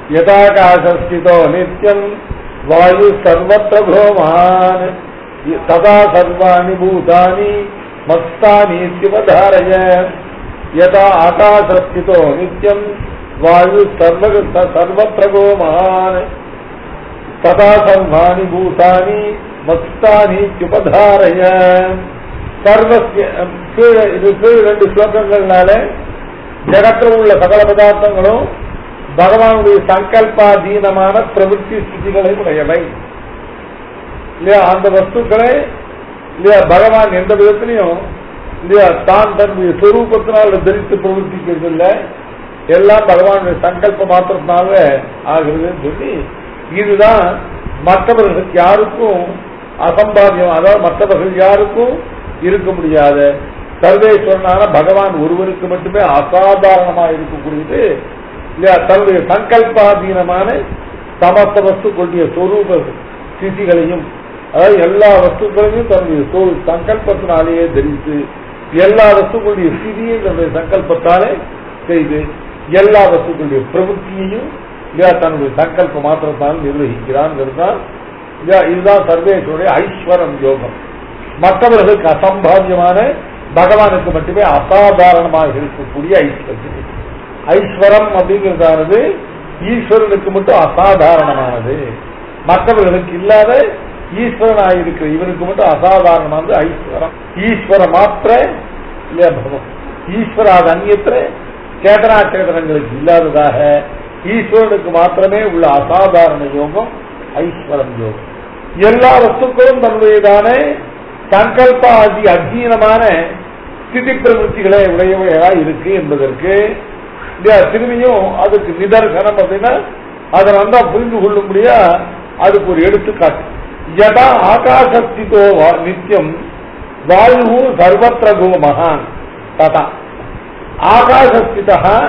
यथाकाशस्थितो नित्यम् वायु सर्वत्र भ्रोमान् तथा सर्वाणि भूतानि मत्तानीत्युपधारय यथा आकाशस्थितो नित्यम् वायु सर्व सर्वत्र गोमान् तथा सर्वाणि भूतानि மஸ்தானீத்யுபதாரய சர்வசிய கீழே இது கீழ் ரெண்டு ஸ்லோகங்கள்னால ஜகத்தில் உள்ள சகல பதார்த்தங்களும் பகவானுடைய சங்கல்பாதீனமான பிரவೃತ್ತಿ ஸ்திதிகளை உடையவை இல்லையா அந்த வஸ்துக்களை இல்லையா பகவான் எந்த விதத்திலையும் இல்லையா தான் தன்னுடைய சொரூபத்தினால் தரித்து பிரவர்த்திக்கிறது இல்லை எல்லாம் பகவானுடைய சங்கல்ப மாத்திரத்தினால ஆகுறதுன்னு சொல்லி இதுதான் மற்றவர்களுக்கு யாருக்கும் அசம்பாவியம் அதாவது மற்றவர்கள் யாருக்கும் இருக்க முடியாத சர்வேஸ்வரனான பகவான் ஒருவருக்கு மட்டுமே அசாதாரணமாக இருக்கக்கூடியது இல்லையா தன்னுடைய சங்கல்பாதீனமான சமஸ்த வஸ்துக்களுடைய சொரூப ஸ்திதிகளையும் அதாவது எல்லா வஸ்துக்களையும் தன்னுடைய சொ- சங்கல்பத்தினாலேயே தரித்து எல்லா வஸ்துக்களுடைய ஸ்திதியை தன்னுடைய சங்கல்பத்தாலே செய்து எல்லா வஸ்துக்களுடைய பிரவൃத்தியையும் இல்லையா தன்னுடைய சங்கல்ப மாத்திரத்தால் நிர்வகிக்கிறான் தான் இல்லையா இதுதான் சர்வேஸ்வருடைய ஐஸ்வரம் யோகம் மற்றவர்களுக்கு அசம்பாவியமான பகவானுக்கு மட்டுமே அசாதாரணமாக இருக்கக்கூடிய ஐஸ்வர்யம் ஐஸ்வரம் அப்படிங்கிறதானது ஈஸ்வரனுக்கு மட்டும் அசாதாரணமானது மற்றவர்களுக்கு இல்லாத ஈஸ்வரனாக இருக்கிற இவனுக்கு மட்டும் அசாதாரணமானது ஐஸ்வரம் ஈஸ்வர மாத்திர இல்லையா பகவான் ஈஸ்வராத அந்நியத்திர சேதனா சேதனங்களுக்கு இல்லாததாக ஈஸ்வரனுக்கு மாத்திரமே உள்ள அசாதாரண யோகம் ஐஸ்வரம் யோகம் எல்லா வஸ்துக்களும் தன்னுடையதான சங்கல்ப அதி அத்தீனமான ஸ்திதி பிரவೃத்திகளை உடையவையா இருக்கு என்பதற்கு இல்லையா திரும்பியும் அதுக்கு நிதர்சனம் அப்படின்னா அதை நல்லா புரிந்து கொள்ளும்படியா அதுக்கு ஒரு எடுத்துக்காட்டு யதா ஆகாசஸ்திதோ வா- நித்தியம் வாயு சர்வத்திர கோ மகான் ததா ஆகாசஸ்திதா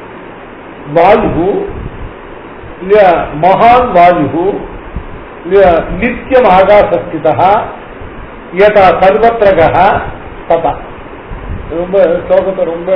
வாயு இல்லையா மகான் வாயு இல்லையா நித்தியம் ஆகாசஸ்திதா யதா சர்வத்திரக ததா ரொம்ப ஸ்லோகத்தை ரொம்ப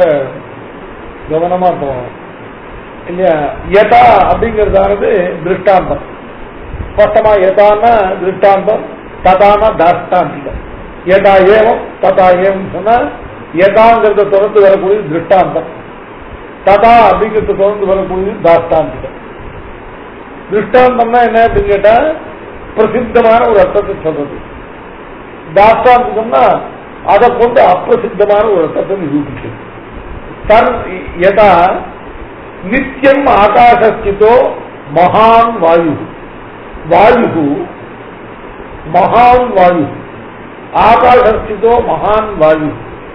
கவனமா போகணும் இல்லையா யதா அப்படிங்கிறதானது திருஷ்டாந்தம் ஸ்பஷ்டமா யதான்னா திருஷ்டாந்தம் ததானா தாஷ்டாந்திகம் யதா ஏவம் ததா ஏவம் சொன்னா யதாங்கிறத தொடர்ந்து வரக்கூடியது திருஷ்டாந்தம் ததா அப்படிங்கிறத தொடர்ந்து வரக்கூடியது தாஷ்டாந்திகம் திருஷ்டாந்தம்னா என்ன அப்படின்னு கேட்டா பிரசித்தமான ஒரு அர்த்தத்தை சொல்றது தாஷ்டாந்திகம்னா அதை கொண்டு அப்பிரசித்தமான ஒரு அர்த்தத்தை நிரூபிக்கிறது தன் யதா நித்தியம் ஆகாசஸ்திதோ மகான் வாயு வாயு மகான் வாயு ஆகாசஸ்திதோ மகான் வாயு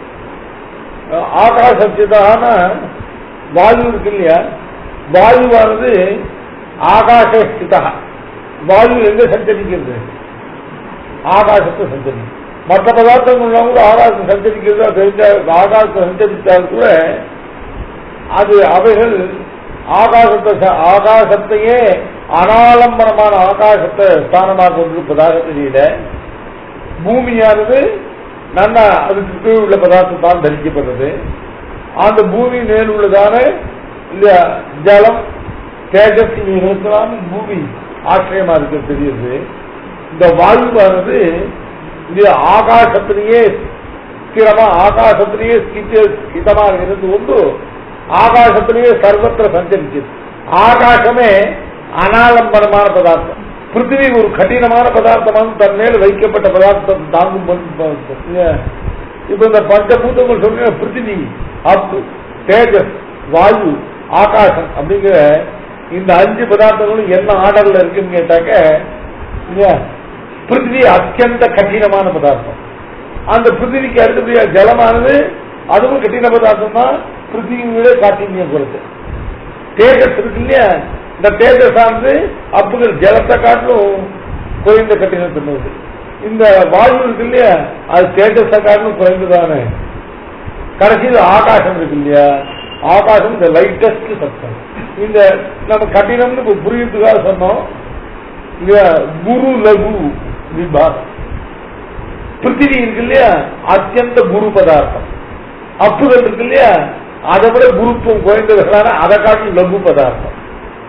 ஆகாசஸ்திதான வாயு இருக்கு இல்லையா வாயுவானது ஆகாசஸ்திதா வாயு எங்க சஞ்சரிக்கிறது ஆகாசத்தை சஞ்சரிக்கும் மற்ற பதார்த்தங்கள்லாம் கூட ஆகாசம் சஞ்சரிக்கிறதா தெரிஞ்ச ஆகாசத்தை சஞ்சரித்தால் கூட அது அவைகள் ஆகாசத்தை ச- ஆகாசத்தையே அனாலம்பனமான ஆகாசத்தை ஸ்தானமாக கொண்டிருப்பதாக தெரியல பூமியானது நல்லா அதுக்கு கீழ் உள்ள பதார்த்தத்தால் தரிக்கப்பட்டது அந்த பூமி மேல் உள்ளதான இந்த ஜலம் தேஜஸ் இவைகளுக்கெல்லாம் பூமி ஆச்சரியமா இருக்க தெரியுது இந்த வாயுவானது இது ஆகாசத்திலேயே ஸ்திரமா ஆகாசத்திலேயே ஸ்தித்த ஸ்திதமாக இருந்து கொண்டு ஆகாசத்திலேயே சர்வத்திர சஞ்சரிக்குது ஆகாசமே அனாலம்பனமான பதார்த்தம் பிருத்திவி ஒரு கடினமான பதார்த்தமாக தன் மேல் வைக்கப்பட்ட பதார்த்தம் தாங்கும் ப- ப- இப்ப இந்த பஞ்சபூதங்கள் சொல்ற பிருத்திவி அப்பு தேஜஸ் வாயு ஆகாசம் அப்படிங்கிற இந்த அஞ்சு பதார்த்தங்களும் என்ன ஆர்டர்ல இருக்குன்னு கேட்டாக்க இல்லையா பிருத்திவி அத்தியந்த கடினமான பதார்த்தம் அந்த பிருத்திவிக்கு அடுத்தபடியா ஜலமானது அதுவும் கடின பதார்த்தம் தான் பிருத்திவியோட காட்டினியம் பொறுத்து தேஜஸ் இருக்கு இல்லையா இந்த தேஜஸ் ஆனது அப்புகள் ஜலத்தை காட்டிலும் குறைந்த கட்டினத்தினது இந்த வாயு இருக்கு இல்லையா அது தேஜஸை காட்டிலும் குறைந்ததானே கடைசியில் ஆகாசம் இருக்கு இல்லையா ஆகாசம் இந்த லைட்டஸ்ட் சத்தம் இந்த நம்ம கட்டினம்னு இப்ப புரியுறதுக்காக சொன்னோம் இல்லையா குரு லகு விபாகம் பிருத்திவி இருக்கு இல்லையா அத்தியந்த குரு பதார்த்தம் அப்புகள் இருக்கு இல்லையா அதை விட குருத்துவம் குறைந்தவர்களான அதை காட்டி லகு பதார்த்தம்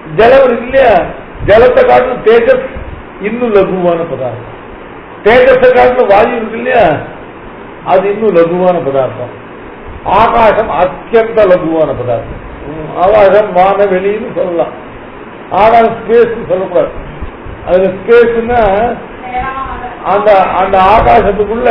ஜலம் இருக்கு இல்லையா ஜலத்தை காட்டிலும் தேஜஸ் இன்னும் லகுவான பதார்த்தம் தேஜஸை காட்டிலும் வாயு இருக்கு இல்லையா அது இன்னும் லகுவான பதார்த்தம் ஆகாசம் அத்தியந்த லகுவான பதார்த்தம் உம், ஆகாசம் வான வெளின்னு சொல்லலாம் ஆகாசம் ஸ்பேஸ் சொல்லக்கூடாது அதுல ஸ்பேஸ்னா அந்த அந்த ஆகாசத்துக்குள்ள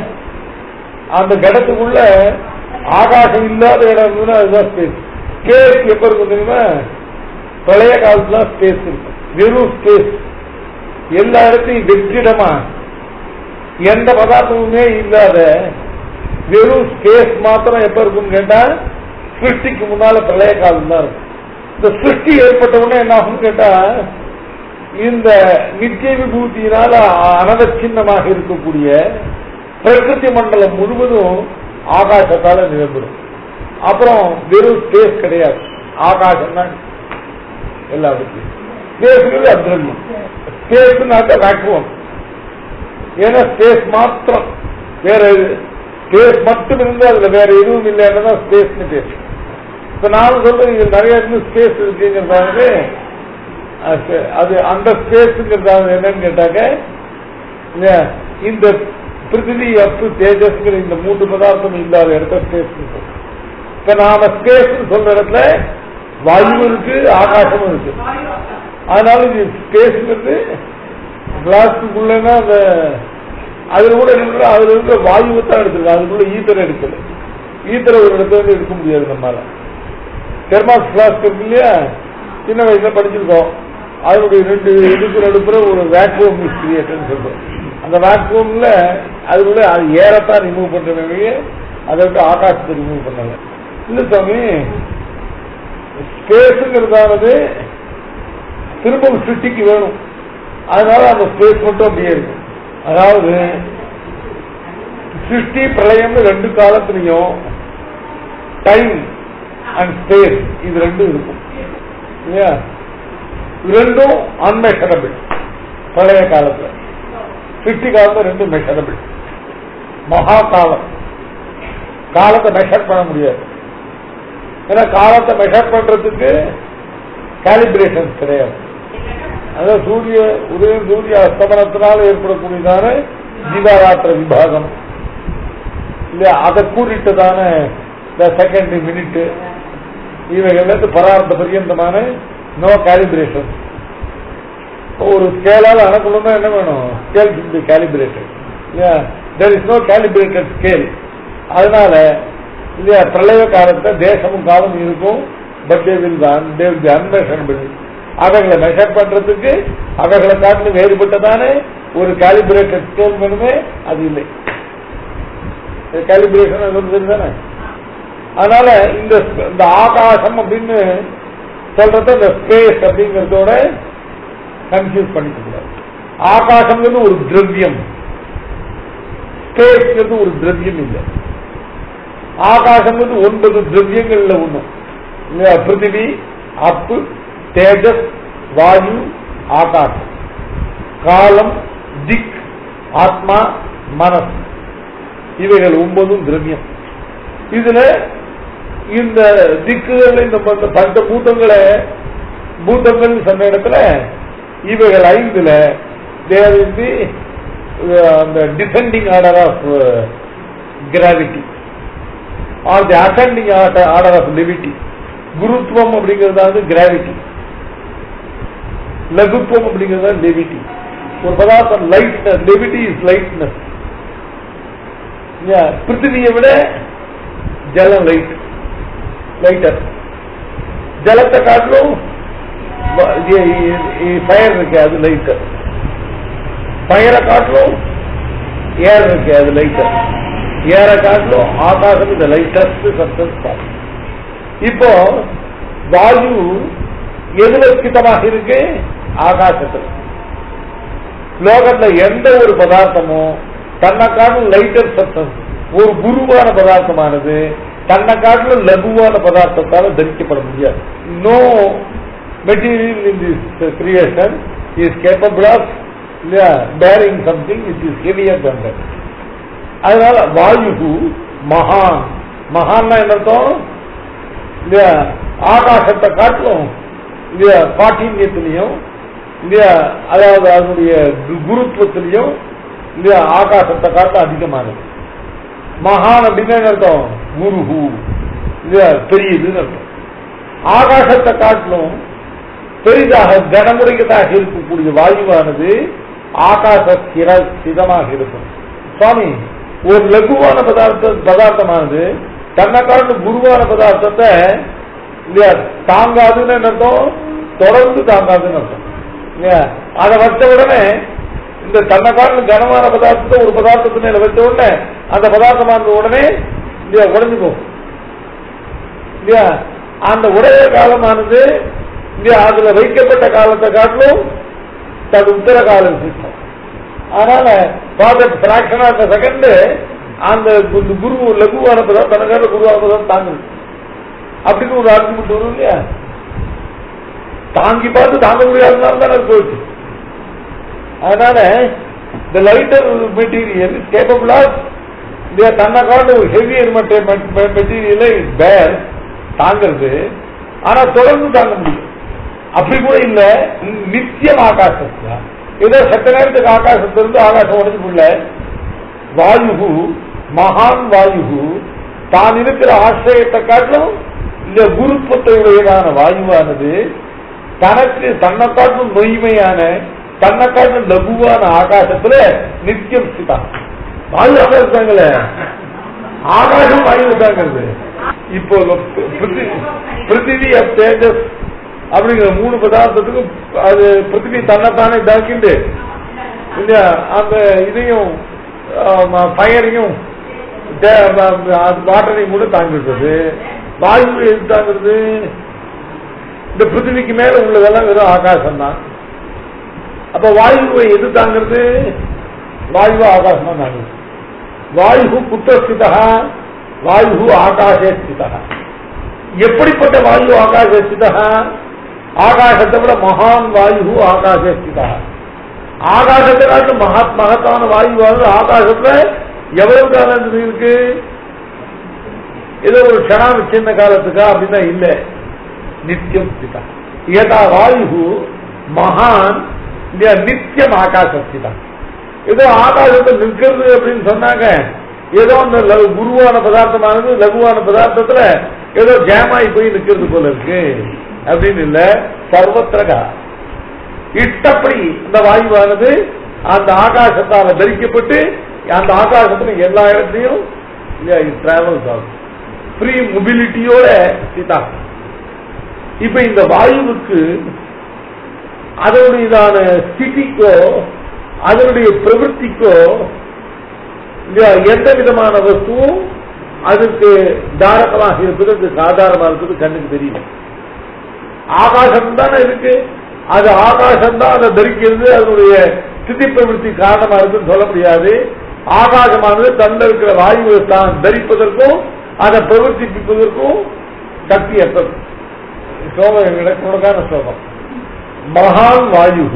அந்த கடத்துக்குள்ள ஆகாசம் இல்லாத இடம் இருந்ததுன்னா அதுதான் ஸ்பேஸ் ஸ்பேஸ் எப்ப இருக்கும் தெரியுமா பழைய காலத்துல ஸ்பேஸ் இருக்கும் வெறும் ஸ்பேஸ் எல்லா இடத்தையும் வெற்றிடமா எந்த பதார்த்தமுமே இல்லாத வெறும் ஸ்பேஸ் மாத்திரம் எப்ப இருக்கும்னு கேட்டா சிருஷ்டிக்கு முன்னால பழைய காலம் தான் இருக்கும் இந்த சிருஷ்டி ஏற்பட்ட உடனே என்ன ஆகும் கேட்டா இந்த நித்திய விபூதியினால அனதச்சின்னமாக இருக்கக்கூடிய பிரகிருதி மண்டலம் முழுவதும் ஆகாசத்தால நிரம்பிடும் அப்புறம் வெறும் ஸ்பேஸ் கிடையாது ஆகாசம் தான் எல்லாத்துக்கும் ஸ்பேஸ்ங்கிறது அத்ரவியம் ஸ்பேஸ்னாக்க வேக்குவம் ஏன்னா ஸ்பேஸ் மாத்திரம் வேற ஸ்பேஸ் மட்டும் இருந்து அதுல வேற எதுவும் இல்லைன்னு தான் ஸ்பேஸ்னு பேர் இப்ப நானும் சொல்றேன் இது நிறைய இருந்து ஸ்பேஸ் இருக்குங்கிறதாவே அது அது அந்த ஸ்பேஸ்ங்கிறதாவது என்னன்னு கேட்டாக்க இல்லையா, இந்த பிருத்திவி அப்பு தேஜஸ்ங்கிற இந்த மூன்று பதார்த்தம் இல்லாத இடத்த ஸ்பேஸ் இப்ப நாம ஸ்பேஸ் சொல்ற இடத்துல வாயு இருக்கு ஆகாசமும் இருக்கு அதனால இது ஸ்பேஸ்ங்கிறது கிளாஸுக்குள்ளனா அந்த அதுல கூட என்ன பண்றோம், அதுல இருக்கிற வாயுவை தான் எடுத்துருக்கோம் அதுக்குள்ள ஈத்தரை எடுக்கல ஈத்தரை ஒரு இடத்துல இருந்து எடுக்க முடியாது நம்மளால தெர்மாஸ் கிளாஸ் இருக்கு இல்லையா சின்ன வயசுல படிச்சிருக்கோம் அதனுடைய ரெண்டு இதுக்கு நடுப்புற ஒரு வேக்குவம் இஸ் கிரியேட்டர்னு சொல்றோம் அந்த வேக்குவம்ல அதுக்குள்ள அது ஏறத்தான் ரிமூவ் பண்றவங்க அதை விட்டு ஆகாசத்தை ரிமூவ் பண்ணல இல்ல சாமி ஸ்பேஸுங்கிறதானது திரும்பவும் சிட்டிக்கு வேணும் அதனால அந்த ஸ்பேஸ் மட்டும் அப்படியே இருக்கும் அதாவது சிருஷ்டி பிரளயம்னு ரெண்டு காலத்திலையும் டைம் அண்ட் ஸ்பேஸ் இது ரெண்டும் இருக்கும் இல்லையா இது ரெண்டும் அன்மெஷரபிள் பழைய காலத்துல சிருஷ்டி காலத்துல ரெண்டும் மெஷரபிள் மகா காலம் காலத்தை மெஷர் பண்ண முடியாது ஏன்னா காலத்தை மெஷர் பண்றதுக்கு காலிபிரேஷன்ஸ் கிடையாது அதாவது சூரிய உதயம் சூரிய அஸ்தமனத்தினால் ஏற்படக்கூடியதான ஜீவாராத்திர விபாகம் இல்லையா அதை கூறிட்டதான இந்த செகண்ட் மினிட் இவைகள் பரார்த்த பரியந்தமான நோ காலிபிரேஷன் ஒரு ஸ்கேலால் அணக்கணும்னா என்ன வேணும் ஸ்கேல் பி காலிபிரேட்டட் இல்லையா there is no calibrated scale அதனால இல்லையா பிரளய காலத்தை தேசமும் காலம் இருக்கும் பட் தே வில் தான் தே வில் பி அன்மெஷரபிள் அவைகளை மெஷர் பண்றதுக்கு அவைகளை காட்டிலும் வேறுபட்டதானே ஒரு காலிபிரேட்டட் ஸ்கேல் வேணுமே அது இல்லை காலிபிரேஷன் அது வந்து தானே அதனால இந்த இந்த ஆகாசம் அப்படின்னு சொல்றது இந்த ஸ்பேஸ் அப்படிங்கறதோட கன்ஃபியூஸ் பண்ணிக்க கூடாது ஆகாசம்ங்கிறது ஒரு திரவியம் ஸ்பேஸ்ங்கிறது ஒரு திரவியம் இல்லை ஆகாசம்ங்கிறது ஒன்பது திரவியங்கள்ல ஒண்ணு இல்லையா பிருத்திவி அப்பு தேஜஸ் வாயு ஆகாசம் காலம் திக் ஆத்மா மனஸ் இவைகள் ஒன்பதும் திரவியம் இதுல இந்த திக்குகள் இந்த பந்த- பஞ்ச பூதங்களை பூதங்கள் சொன்ன இடத்துல இவைகள் ஐந்துல தேர் இஸ் தி அந்த descending order of gravity or the ascending order of levity குருத்துவம் அப்படிங்கிறது வந்து கிராவிட்டி லகுத்துவம் அப்படிங்கிறது லெவிட்டி ஒரு பதார்த்தம் லைட் லெவிட்டி இஸ் லைட்னஸ் பிருத்திவியை விட ஜலம் லைட் லைட்டர் ஜலத்தை காட்டிலும் ஃபயர் இருக்கு அது லைட்டர் ஃபயரை காட்டிலும் ஏர் இருக்கு அது லைட்டர் ஏரை காட்டிலும் ஆகாசம் இந்த லைட்டஸ்ட் சப்டன்ஸ் இப்போ வாயு எதுல ஸ்திதமாக இருக்கு ஆகாசத்தில் லோகத்துல எந்த ஒரு பதார்த்தமும் தன்னை காட்டிலும் லைட்டர் சப்டன்ஸ் ஒரு குருவான பதார்த்தமானது தன்னை காட்டிலும் லகுவான பதார்த்தத்தால தரிக்கப்பட முடியாது no material in this creation is capable of bearing something it is heavier than that அதனால வாயு மகான் மகான்னா என்ன அர்த்தம் இல்லையா ஆகாசத்தை காட்டிலும் இல்லையா காட்டின்யத்திலையும் இல்லையா அதாவது அதனுடைய கு- குருத்துவத்திலையும் இல்லையா ஆகாசத்தை காட்ட அதிகமானது மகான் அப்படின்னா என்ன அர்த்தம் குருஹு இல்லையா பெரியதுன்னு அர்த்தம் ஆகாசத்தை காட்டிலும் பெரிதாக கனமுடையதாக இருக்கக்கூடிய வாயுவானது ஆகாச ஸ்திர ஸ்திதமாக இருக்கும் சுவாமி ஒரு லகுவான பதார்த்த பதார்த்தமானது தன்னை காட்டிலும் குருவான பதார்த்தத்தை இல்லையா தாங்காதுன்னு என்ன அர்த்தம் தொடர்ந்து தாங்காதுன்னு அர்த்தம் இல்லையா அதை வச்ச உடனே இந்த தன்னை காட்டிலும் கனமான பதார்த்தத்தை ஒரு பதார்த்தத்து மேல வச்ச உடனே அந்த பதார்த்தமானது உடனே இல்லையா உடஞ்சு போகும் இல்லையா அந்த உடைய காலமானது இல்லையா அதுல வைக்கப்பட்ட காலத்தை காட்டிலும் தது உத்தர காலம் சிஸ்டம் அதனால ப்ராஜெக்ட் பிராக்ஷன் ஆஃப் செகண்ட் அந்த கு- குரு லகுவான பதம் தனக்கான குருவான பதம் தாங்குது அப்படின்னு ஒரு ஆர்குமெண்ட் வரும் இல்லையா தாங்கி பார்த்து தாங்க முடியாதனால தான் அது போயிடுச்சு அதனால இந்த லைட்டர் மெட்டீரியல் கேப்பபிள் ஆஃப் தன்னை காட்டு ஒரு ஹெவியர் மெட்டீரியலை பேர் தாங்கிறது ஆனா தொடர்ந்து தாங்க முடியும் அப்படி கூட இல்ல நித்தியம் ஆகாசத்துல ஏதோ சட்ட நேரத்துக்கு ஆகாசத்திலிருந்து ஆகாசம் உடஞ்சு போடல வாயு மகான் வாயு தான் இருக்கிற ஆசிரியத்தை காட்டிலும் இந்த குருத்துவத்தை உடையதான வாயுவானது தனக்கு தன்னை காட்டும் நொய்மையான தன்னை காட்டும் லகுவான ஆகாசத்துல நித்தியம் ஸ்திதா வாயு ஆகாசத்தாங்களே ஆகாசம் வாயு தாங்கிறது இப்போ பிருத்தி- பிருத்திவி அப் தேஜஸ் அப்படிங்கிற மூணு பதார்த்தத்துக்கும் அது பிருத்திவி தன்னைத்தானே தாக்கிண்டு இல்லையா அந்த இதையும் ஃபயரையும் வாட்டரையும் கூட தாங்கிடுறது வாயு எது தாங்கிறது இந்த பிருத்திவிக்கு மேல உள்ளதெல்லாம் வெறும் ஆகாசம் தான் அப்ப வாயுவை எது தாங்கிறது வாயுவா ஆகாசமா தாங்குது வாயு குற்றஸ்திதா வாயு ஆகாசே ஸ்திதா எப்படிப்பட்ட வாயு ஆகாசே ஸ்திதா ஆகாசத்தை விட மகான் வாயு ஆகாசே ஸ்திதா ஆகாசத்தை காட்டிலும் மகத் மகத்தான வாயுவானது ஆகாசத்துல எவ்வளவு காலம் இருக்கு ஏதோ ஒரு க்ஷணம் சின்ன காலத்துக்கா அப்படின்னா இல்ல நித்தியம் ஸ்திதா ஏதா வாயு மகான் இல்லையா நித்தியம் ஆகாச ஸ்திதா ஏதோ ஆகாசத்தில் நிற்கிறது அப்படின்னு சொன்னாங்க ஏதோ அந்த லகு- குருவான பதார்த்தமானது லகுவான பதார்த்தத்துல ஏதோ ஜாமாய் போய் நிக்கிறது போல இருக்கு அப்படின்னு இல்ல சர்வத்திரகா இஷ்டப்படி இந்த வாயுவானது அந்த ஆகாசத்தால தரிக்கப்பட்டு அந்த ஆகாசத்துல எல்லா இடத்துலயும் டிராவல்ஸ் ஆகும் ஃப்ரீ மொபிலிட்டியோட சீதா இப்ப இந்த வாயுவுக்கு அதனுடையதான ஸ்திதிக்கோ அதனுடைய பிரவൃத்திக்கோ இல்லையா, எந்த விதமான வஸ்துவும் அதுக்கு தாரகமாக இருப்பது அதுக்கு ஆதாரமா இருப்பது கண்ணுக்கு தெரியல ஆகாசம் தானே இருக்கு அது ஆகாசம் தான் அதை தரிக்கிறது அதனுடைய ஸ்திதி பிரவೃத்தி காரணமா இருக்குன்னு சொல்ல முடியாது ஆகாசமானது தன்னில் இருக்கிற வாயுவை தான் தரிப்பதற்கும் அதை பிரவர்த்திப்பதற்கும் சக்தி அற்றது ஸ்லோகம் எங்களுக்கு உனக்கான ஸ்லோகம் மகான் வாயு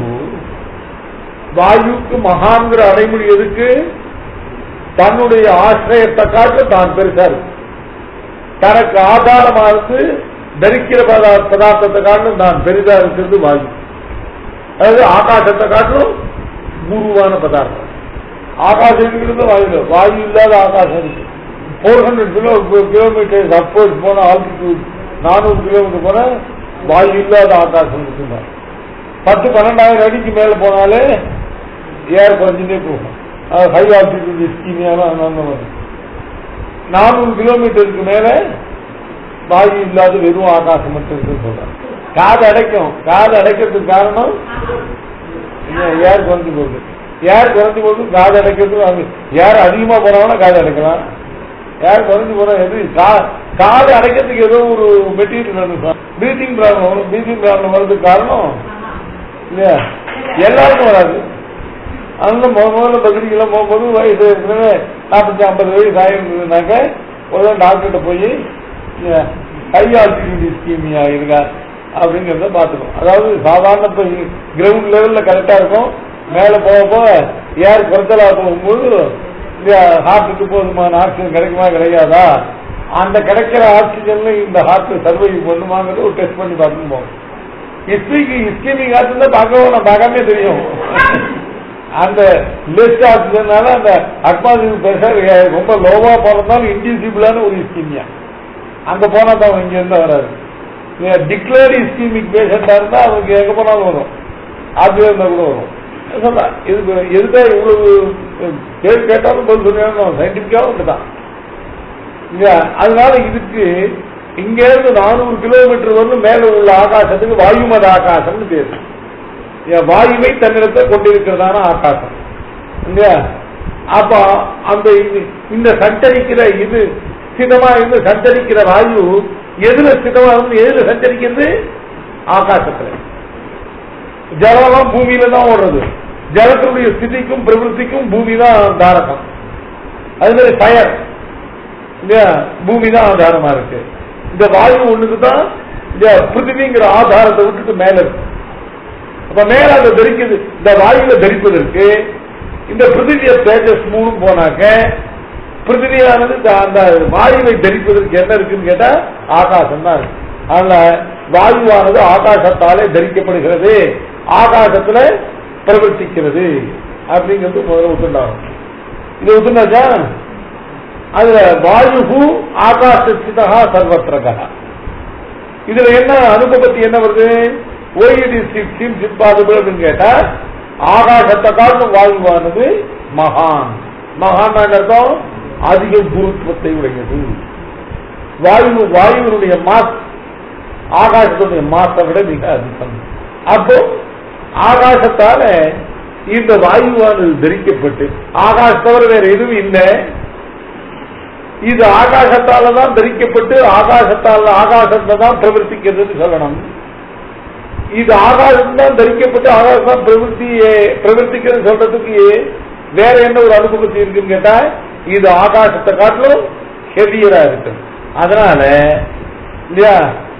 வாயுக்கு மகான்கிற அடைமொழி எதுக்கு தன்னுடைய ஆசிரியத்தை காட்டு தான் பெருசா இருக்கு தனக்கு ஆதாரமா இருந்து தரிக்கிற பதா- பதார்த்தத்தை காட்டிலும் தான் பெரிதா இருக்கிறது வாயு அதாவது ஆகாசத்தை காட்டிலும் குருவான பதார்த்தம் ஆகாசம் இருக்கிறது வாயு வாயு இல்லாத ஆகாசம் இருக்கு four hundred kilo kilometre approach போன ஆல்டிடியூட் நானூறு கிலோமீட்டர் போன வாயு இல்லாத ஆகாசம் இருக்குங்க பத்து பன்னெண்டாயிரம் அடிக்கு மேல போனாலே ஏர் குறைஞ்சுட்டே போகும் அது ஹை ஆல்டிடியூட் ஸ்கீமியாலாம் அந்த மாதிரி நானூறு கிலோமீட்டருக்கு மேல வாயு இல்லாத வெறும் ஆகாசம் மட்டும் இருக்குன்னு சொல்றாங்க காது அடைக்கும் காது அடைக்கிறதுக்கு காரணம் ஏர் குறைஞ்சு போகுது ஏர் குறைஞ்சு போகுது காது அடைக்கிறதுக்கு அது ஏர் அதிகமா போனவனா காது அடைக்கலாம் ஏர் குறைஞ்சு போனா எது கா- காது அடைக்கிறதுக்கு ஏதோ ஒரு மெட்டீரியல் பிரீத்திங் ப்ராப்ளம் வரும் பிரீத்திங் ப்ராப்ளம் வர்றதுக்கு காரணம் இல்லையா எல்லாருக்கும் வராது அந்த முத முதல்ல பத்திரிக்கையில போகும்போது வயசு ஏற்கனவே நாற்பத்தி ஐம்பது வயசு ஆயிருந்ததுனாக்க ஒரு டாக்டர்கிட்ட போய் ஹை ஆல்டிடியூட் ஸ்கீமியா இருக்கா அப்படிங்கிறத பார்த்துக்கணும் அதாவது சாதாரண இப்போ கிரவுண்ட் லெவல்ல கரெக்டா இருக்கும் மேல போக போக ஏர் குறைச்சலா போகும்போது ஹார்ட்டுக்கு போதுமான ஆக்சிஜன் கிடைக்குமா கிடைக்காதா அந்த கிடைக்கிற ஆக்சிஜன்ல இந்த ஹார்ட் சர்வை பண்ணுமாங்கிறது ஒரு டெஸ்ட் பண்ணி பார்த்துட்டு போகும் இஸ்மிக்கு இஸ்கிமிக் ஆக்சிஜன் பார்க்கவும் நான் பார்க்காமே தெரியும் அந்த லெஸ்ட் ஆக்சிஜனால அந்த அட்மாஸ்பியர் பிரஷர் ரொம்ப லோவா போனதாலும் இன்டியூசிபிளான ஒரு இஸ்கிமியா அங்க போனா தான் இங்க இருந்து வராது டிக்ளேர் இஸ்கிமிக் பேஷண்டா இருந்தா அவங்களுக்கு எங்க போனாலும் வரும் அது இருந்தா கூட வரும் சொல்றேன் இதுக்கு எதுக்கா இவ்வளவு கேள்வி கேட்டாலும் பதில் சொல்லணும் சயின்டிபிக்காவும் அப்படிதான் இல்லையா அதனால இதுக்கு இங்க இருந்து நானூறு கிலோமீட்டர் வரலும் மேல உள்ள ஆகாசத்துக்கு வாயுமத ஆகாசம்னு பேரு ஏன் வாயுவை தன்னிடத்தை கொண்டிருக்கிறதான ஆகாசம் இல்லையா அப்ப அந்த இது- இந்த சஞ்சரிக்கிற இது ஸ்திதமா இருந்து சஞ்சரிக்கிற வாயு எதுல ஸ்திதமா இருந்து எதுல சஞ்சரிக்கிறது ஆகாசத்துல ஜலம் பூமியில தான் ஓடுறது ஜலத்தினுடைய ஸ்திதிக்கும் பிரவருத்திக்கும் பூமி தான் தாரகம் அது மாதிரி ஃபயர் இல்லையா பூமி தான் ஆதாரமா இருக்கு இந்த வாயு ஒண்ணுக்கு தான் இந்த பிருத்திவிங்கிற ஆதாரத்தை விட்டுட்டு மேல இருக்கு அப்ப மேல அதை தரிக்குது இந்த வாயுல தரிப்பதற்கு இந்த பிருத்திவிய தேஜஸ் மூணும் போனாக்க பிருத்திவியானது இந்த- அந்த வாயுவை தரிப்பதற்கு என்ன இருக்குன்னு கேட்டா ஆகாசம் தான் இருக்கு அதனால வாயுவானது ஆகாசத்தாலே தரிக்கப்படுகிறது ஆகாசத்துல பிரவர்த்திக்கிறது அப்படிங்கிறது முதல்ல ஒத்துண்டாகும் இது ஒத்துண்டாச்சா அதுல வாயு ஆகாசஸ்திதா சர்வத்திரகா இதுல என்ன அனுபவத்தி என்ன வருது ஓய்டி சிம் சிப்பாது அப்படின்னு கேட்டா ஆகாசத்தை காட்டும் வாயுவானது மகான் மகான் அர்த்தம் அதிக குருத்துவத்தை உடையது வாயு வாயுவினுடைய மாஸ் ஆகாசத்துடைய மாசை விட மிக அதிகம் அப்போ ஆகாசத்தால இந்த வாயுவானது தரிக்கப்பட்டு ஆகாசத்தவர வேற எதுவும் இல்லை இது ஆகாசத்தால தான் தரிக்கப்பட்டு ஆகாசத்தால ஆகாசத்தை தான் பிரவர்த்திக்கிறதுன்னு சொல்லணும் இது ஆகாசம் தான் தரிக்கப்பட்டு ஆகாசம் தான் பிரவருத்தி பிரவர்த்திக்கிறது சொல்றதுக்கு வேற என்ன ஒரு அனுபவத்தி இருக்குன்னு கேட்டா இது ஆகாசத்தை காட்டிலும் ஹெவியரா இருக்கு அதனால இல்லையா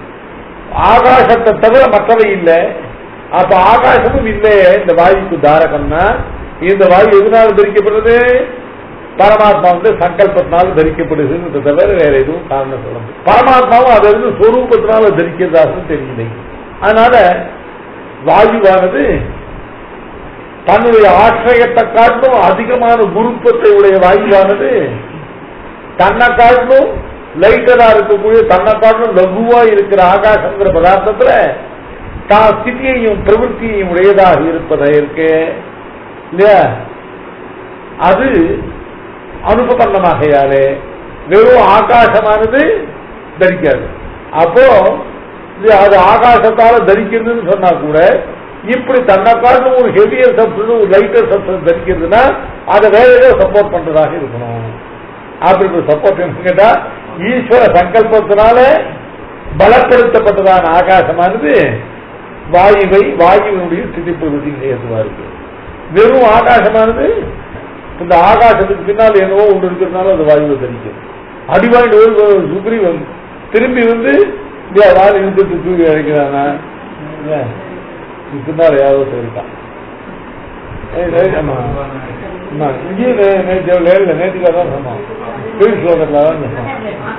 ஆகாசத்தை தவிர மற்றவை இல்லை அப்ப ஆகாசமும் இல்லை இந்த வாயுக்கு தாரகம்னா இந்த வாயு எதனால தரிக்கப்படுறது பரமாத்மா வந்து சங்கல்பத்தினால தரிக்கப்படுதுன்னு தவிர வேற எதுவும் காரணம் சொல்ல முடியாது பரமாத்மாவும் அது இருந்து சொரூபத்தினால தரிக்கிறதாக தெரியலை அதனால வாயுவானது தன்னுடைய ஆசிரியத்தை காட்டிலும் அதிகமான குருப்பத்தை உடைய வாயுவானது தன்னை காட்டிலும் லைட்டரா இருக்கக்கூடிய தன்னை காட்டிலும் லகுவா இருக்கிற ஆகாசங்கிற பதார்த்தத்துல தான் ஸ்திதியையும் பிரவൃத்தியையும் உடையதாக இருப்பதா இருக்கு இல்லையா அது அனுபவமாகையாலே வெறும் ஆகாசமானது தரிக்காது அப்போ இது அது ஆகாசத்தால தரிக்கிறதுன்னு சொன்னா கூட இப்படி தன்னை காட்டிலும் ஒரு ஹெவியர் சப்ஸ்டன்ஸ் ஒரு லைட்டர் சப்ஸ்டன்ஸ் தரிக்கிறதுனா அதை வேற ஏதோ சப்போர்ட் பண்றதாக இருக்கணும் அப்படி சப்போர்ட் கேட்டா ஈஸ்வர சங்கல்பத்தினால பலப்படுத்தப்பட்டதான ஆகாசமானது வாயுவை வாயுவினுடைய ஸ்திதி பிரவൃத்தி ஏதுவா இருக்கு வெறும் ஆகாசமானது இந்த ஆகாசத்துக்கு பின்னால் என்னவோ ஒன்று இருக்கிறதுனால அது வாயுவை தரிக்கும் அடிவாய்ந்து சுக்ரீவன் திரும்பி வந்து இல்லையா வாழை இழுத்துட்டு தூக்கி அழைக்கிறானா இல்லையா? இதுக்கு பின்னால் யாரோ சொல்லிட்டான் ஏய், ஏய், ஆமா. ஆமா, இங்கேயும் நே- நேற்று இல்லை நேற்றுக்காக தான் சொன்னோம் கீழ் ஸ்லோகத்தில் தான் சொன்னோம்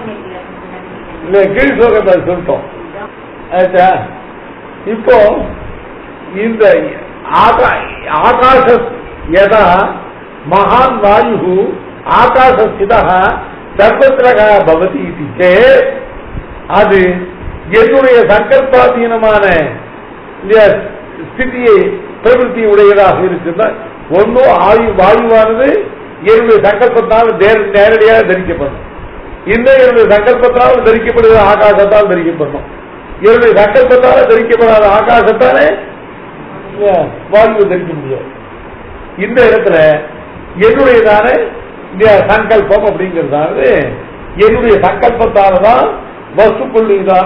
இல்ல கீழ் ஸ்லோகத்தை சொல்லிட்டோம் ஆச்சா இப்போ இந்த ஆகா- ஆகாச யதா மகான் வாயு ஆகாசஸ்தித சர்வத்திரக பவதி இது சேத், அது என்னுடைய சங்கல்பாதீனமான இல்லையா, ஸ்திதியை பிரவೃத்தி உடையதாக இருக்குன்னா ஒன்னும் ஆயு வாயுவானது என்னுடைய சங்கல்பத்தால் நேர- நேரடியாக தரிக்கப்படும் இன்னும் என்னுடைய சங்கல்பத்தால் தரிக்கப்படுகிற ஆகாசத்தால் தரிக்கப்படணும் என்னுடைய சங்கல்பத்தால் தரிக்கப்படாத ஆகாசத்தாலே இல்லையா, வாயுவை தரிக்க முடியாது இந்த இடத்துல என்னுடையதான இந்த சங்கல்பம் அப்படிங்கிறதானது என்னுடைய சங்கல்பத்தால தான் வசுக்குள்ளான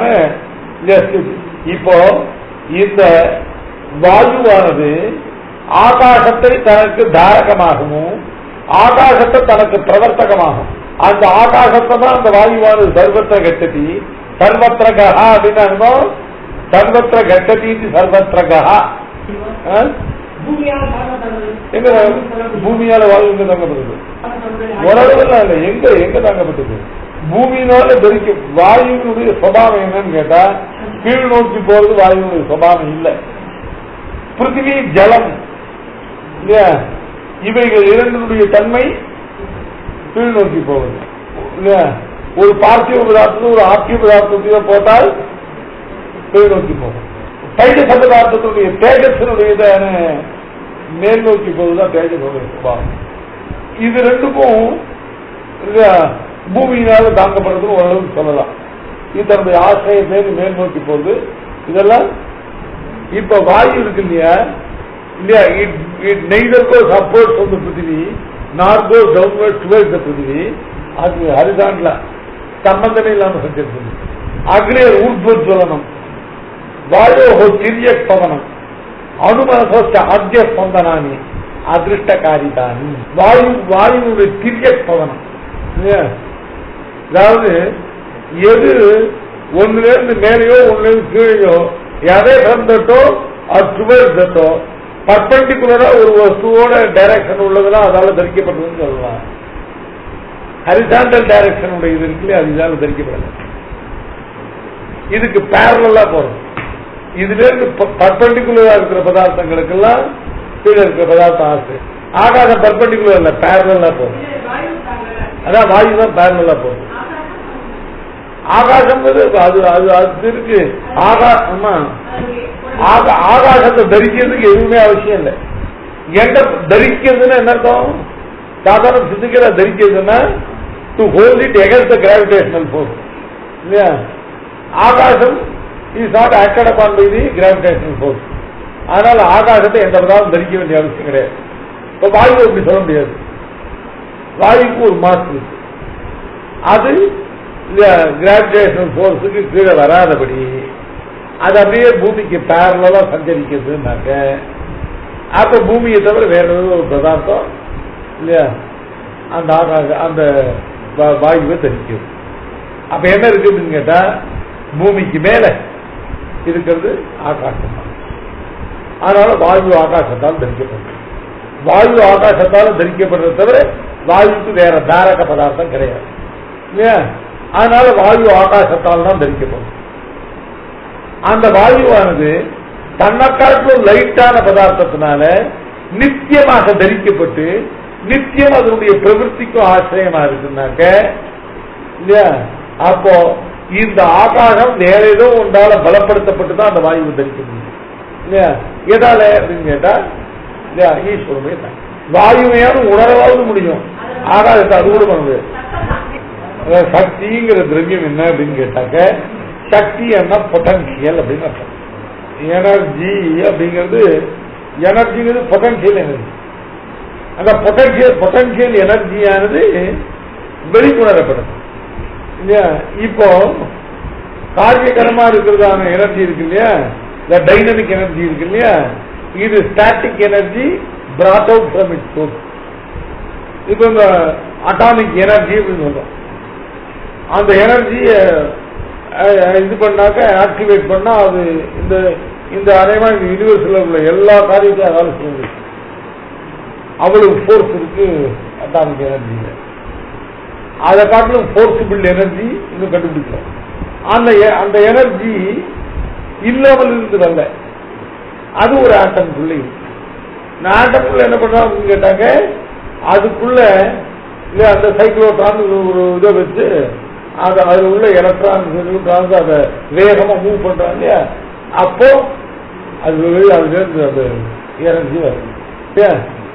இப்போ இந்த வாயுவானது ஆகாசத்தை தனக்கு தாரகமாகவும் ஆகாசத்தை தனக்கு பிரவர்த்தகமாகும் அந்த ஆகாசத்தை தான் அந்த வாயுவானது சர்வத்திர கட்டதி சர்வத்திர கஹா அப்படின்னு அர்த்தம் சர்வத்திர கட்டதி சர்வத்திர கஹா ஆ? எங்க பூமியால வாயு எங்க தாங்கப்படுது உலகெல்லாம் இல்ல எங்க எங்க தாங்கப்பட்டது பூமியினால தரிக்க வாயுவினுடைய சுபாவம் என்னன்னு கேட்டா கீழ் நோக்கி போறது வாயுவினுடைய சுபாவம் இல்லை பிருத்திவி ஜலம் இல்லையா இவைகள் இரண்டினுடைய தன்மை கீழ் நோக்கி போவது இல்லையா ஒரு பார்த்திவ பதார்த்தத்தை ஒரு ஆக்கிய பதார்த்தத்தையோ போட்டால் கீழ் நோக்கி போகும் தைஜச பதார்த்தத்தினுடைய தேஜத்தினுடைய மேல் நோக்கி போகுதுதான் தேஜசோடைய சுபாவம் இது ரெண்டுக்கும் இல்லையா, பூமியினால தாங்கப்படுறதுன்னு ஓரளவுக்கு சொல்லலாம் இது தன்னுடைய ஆசையை மேல் மேல் நோக்கி போகுது இதெல்லாம் இப்ப வாயு இருக்கு இல்லையா இல்லையா it it neither goes upwards of the பிருத்திவி nor goes downward towards the பிருத்திவி அது ஹரிசான்ல சம்பந்தமே இல்லாம சஞ்சரிச்சது அக்னே ஊர்துவஜ்வலனம் வாயோ திரியக் பவனம் அனுமனசோச்ச ஆத்திய ஸ்பந்தனானி அதிருஷ்டகாரிதானி வாயு வாயுனுடைய திரியக் பவனம் இல்லையா? அதாவது எது ஒண்ணுல இருந்து மேலேயோ ஒண்ணுல இருந்து கீழேயோ எதை தந்தட்டோ அது டுவர்ட்ஸோ பர்பண்டிகுலரா ஒரு வஸ்துவோட டைரக்ஷன் உள்ளதுன்னா அதால தரிக்கப்பட்டதுன்னு சொல்லலாம் ஹரிசாண்டல் டைரக்ஷன் உடைய இது இருக்குல்லையா அது இதால தரிக்கப்படல இதுக்கு பேரலா போறது இதுல இருந்து பர்பண்டிகுலரா இருக்கிற பதார்த்தங்களுக்கெல்லாம் கீழே இருக்கிற பதார்த்தம் ஆசை ஆகாசம் பர்பண்டிகுலர் இல்ல பேரலா போகும் அதான் வாயு தான் பேரலா போகும் ஆகாசம் அது அது அது இருக்கு ஆகா ஆமா ஆகா- ஆகாசத்தை தரிக்கிறதுக்கு எதுவுமே அவசியம் இல்லை எங்க தரிக்கிறதுன்னு என்ன அர்த்தம் சாதாரண பிசிக்கலா தரிக்கிறதுன்னா டு ஹோல்ட் இட் எகர் த கிராவிடேஷனல் ஃபோர்ஸ் இல்லையா ஆகாசம் is not acted upon by the gravitational force அதனால ஆகாசத்தை எந்த பதாலும் தரிக்க வேண்டிய அவசியம் கிடையாது இப்ப வாயு அப்படி சொல்ல முடியாது வாயுக்கு ஒரு மாஸ் இருக்கு அது கிராவிடேஷனல் ஃபோர்ஸுக்கு கீழே வராதபடி அது அப்படியே பூமிக்கு பேரலா சஞ்சரிக்கிறதுனாக்க அப்ப பூமியை தவிர வேற ஏதோ ஒரு பதார்த்தம் இல்லையா அந்த ஆகாச அந்த வா- வாயுவை தரிக்கிறது அப்ப என்ன இருக்குதுன்னு கேட்டா பூமிக்கு மேல இருக்கிறது ஆகாசம் தான். அதனால வாயு ஆகாசத்தால் தரிக்கப்படுது வாயு ஆகாசத்தால் தரிக்கப்படுறத தவிர வாயுக்கு வேற தாரக பதார்த்தம் கிடையாது இல்லையா அதனால வாயு ஆகாசத்தால் தான் தரிக்கப்படும் அந்த வாயுவானது தன்னைக்காட்டிலும் லைட்டான பதார்த்தத்தினால நித்தியமாக தரிக்கப்பட்டு நித்தியம் அதனுடைய பிரவൃத்திக்கும் ஆசிரியமா இருக்குன்னாக்க இல்லையா அப்போ இந்த ஆகாசம் வேற ஏதோ ஒன்றால பலப்படுத்தப்பட்டு தான் அந்த வாயுவை தரிக்க முடியும் இல்லையா எதால அப்படின்னு கேட்டா இல்லையா ஈஸ்வரமே தான் வாயுவையாவது உணரவாவது முடியும் ஆகாசத்தை அது கூட பண்ண முடியாது அதாவது சக்திங்கிற திரவியம் என்ன அப்படின்னு கேட்டாக்க சக்தி என்ன பொட்டன்சியல் அப்படின்னு அர்த்தம் எனர்ஜி அப்படிங்கிறது எனர்ஜிங்கிறது பொட்டன்சியல் எனர்ஜி அந்த பொட்டன்சியல் பொட்டன்சியல் எனர்ஜியானது வெளிக்கொணரப்படுது இல்லையா இப்போ காரியகரமா இருக்கிறதான எனர்ஜி இருக்கு இல்லையா இந்த டைனமிக் எனர்ஜி இருக்கு இல்லையா இது static energy brought out from it source இப்போ இந்த அட்டாமிக் எனர்ஜி அப்படின்னு சொல்றோம் அந்த எனர்ஜியை இது பண்ணாக்க ஆக்டிவேட் பண்ணா அது இந்த இந்த அரைமா இந்த யூனிவர்ஸ்ல உள்ள எல்லா காரியத்தையும் அதால செய்ய முடியும் அவ்வளவு ஃபோர்ஸ் இருக்கு அட்டாமிக் எனர்ஜியில அதை காட்டிலும் ஃபோர்ஸபிள் எனர்ஜி இன்னும் கண்டுபிடிக்கலாம் அந்த எ- அந்த எனர்ஜி இல்லாமல் இருந்ததல்ல அது ஒரு ஆட்டம்குள்ள இருக்கு இந்த ஆட்டம்குள்ள என்ன பண்றோம் அப்படின்னு கேட்டாங்க அதுக்குள்ள இல்ல அந்த சைக்ளோட்ரான் ஒரு இதை வச்சு அது அதுல உள்ள எலக்ட்ரான் நியூட்ரான்ஸ் அதை வேகமா மூவ் பண்றாங்க இல்லையா அப்போ அது வெளியே அதுல இருந்து அந்த எனர்ஜி வருது இல்லையா?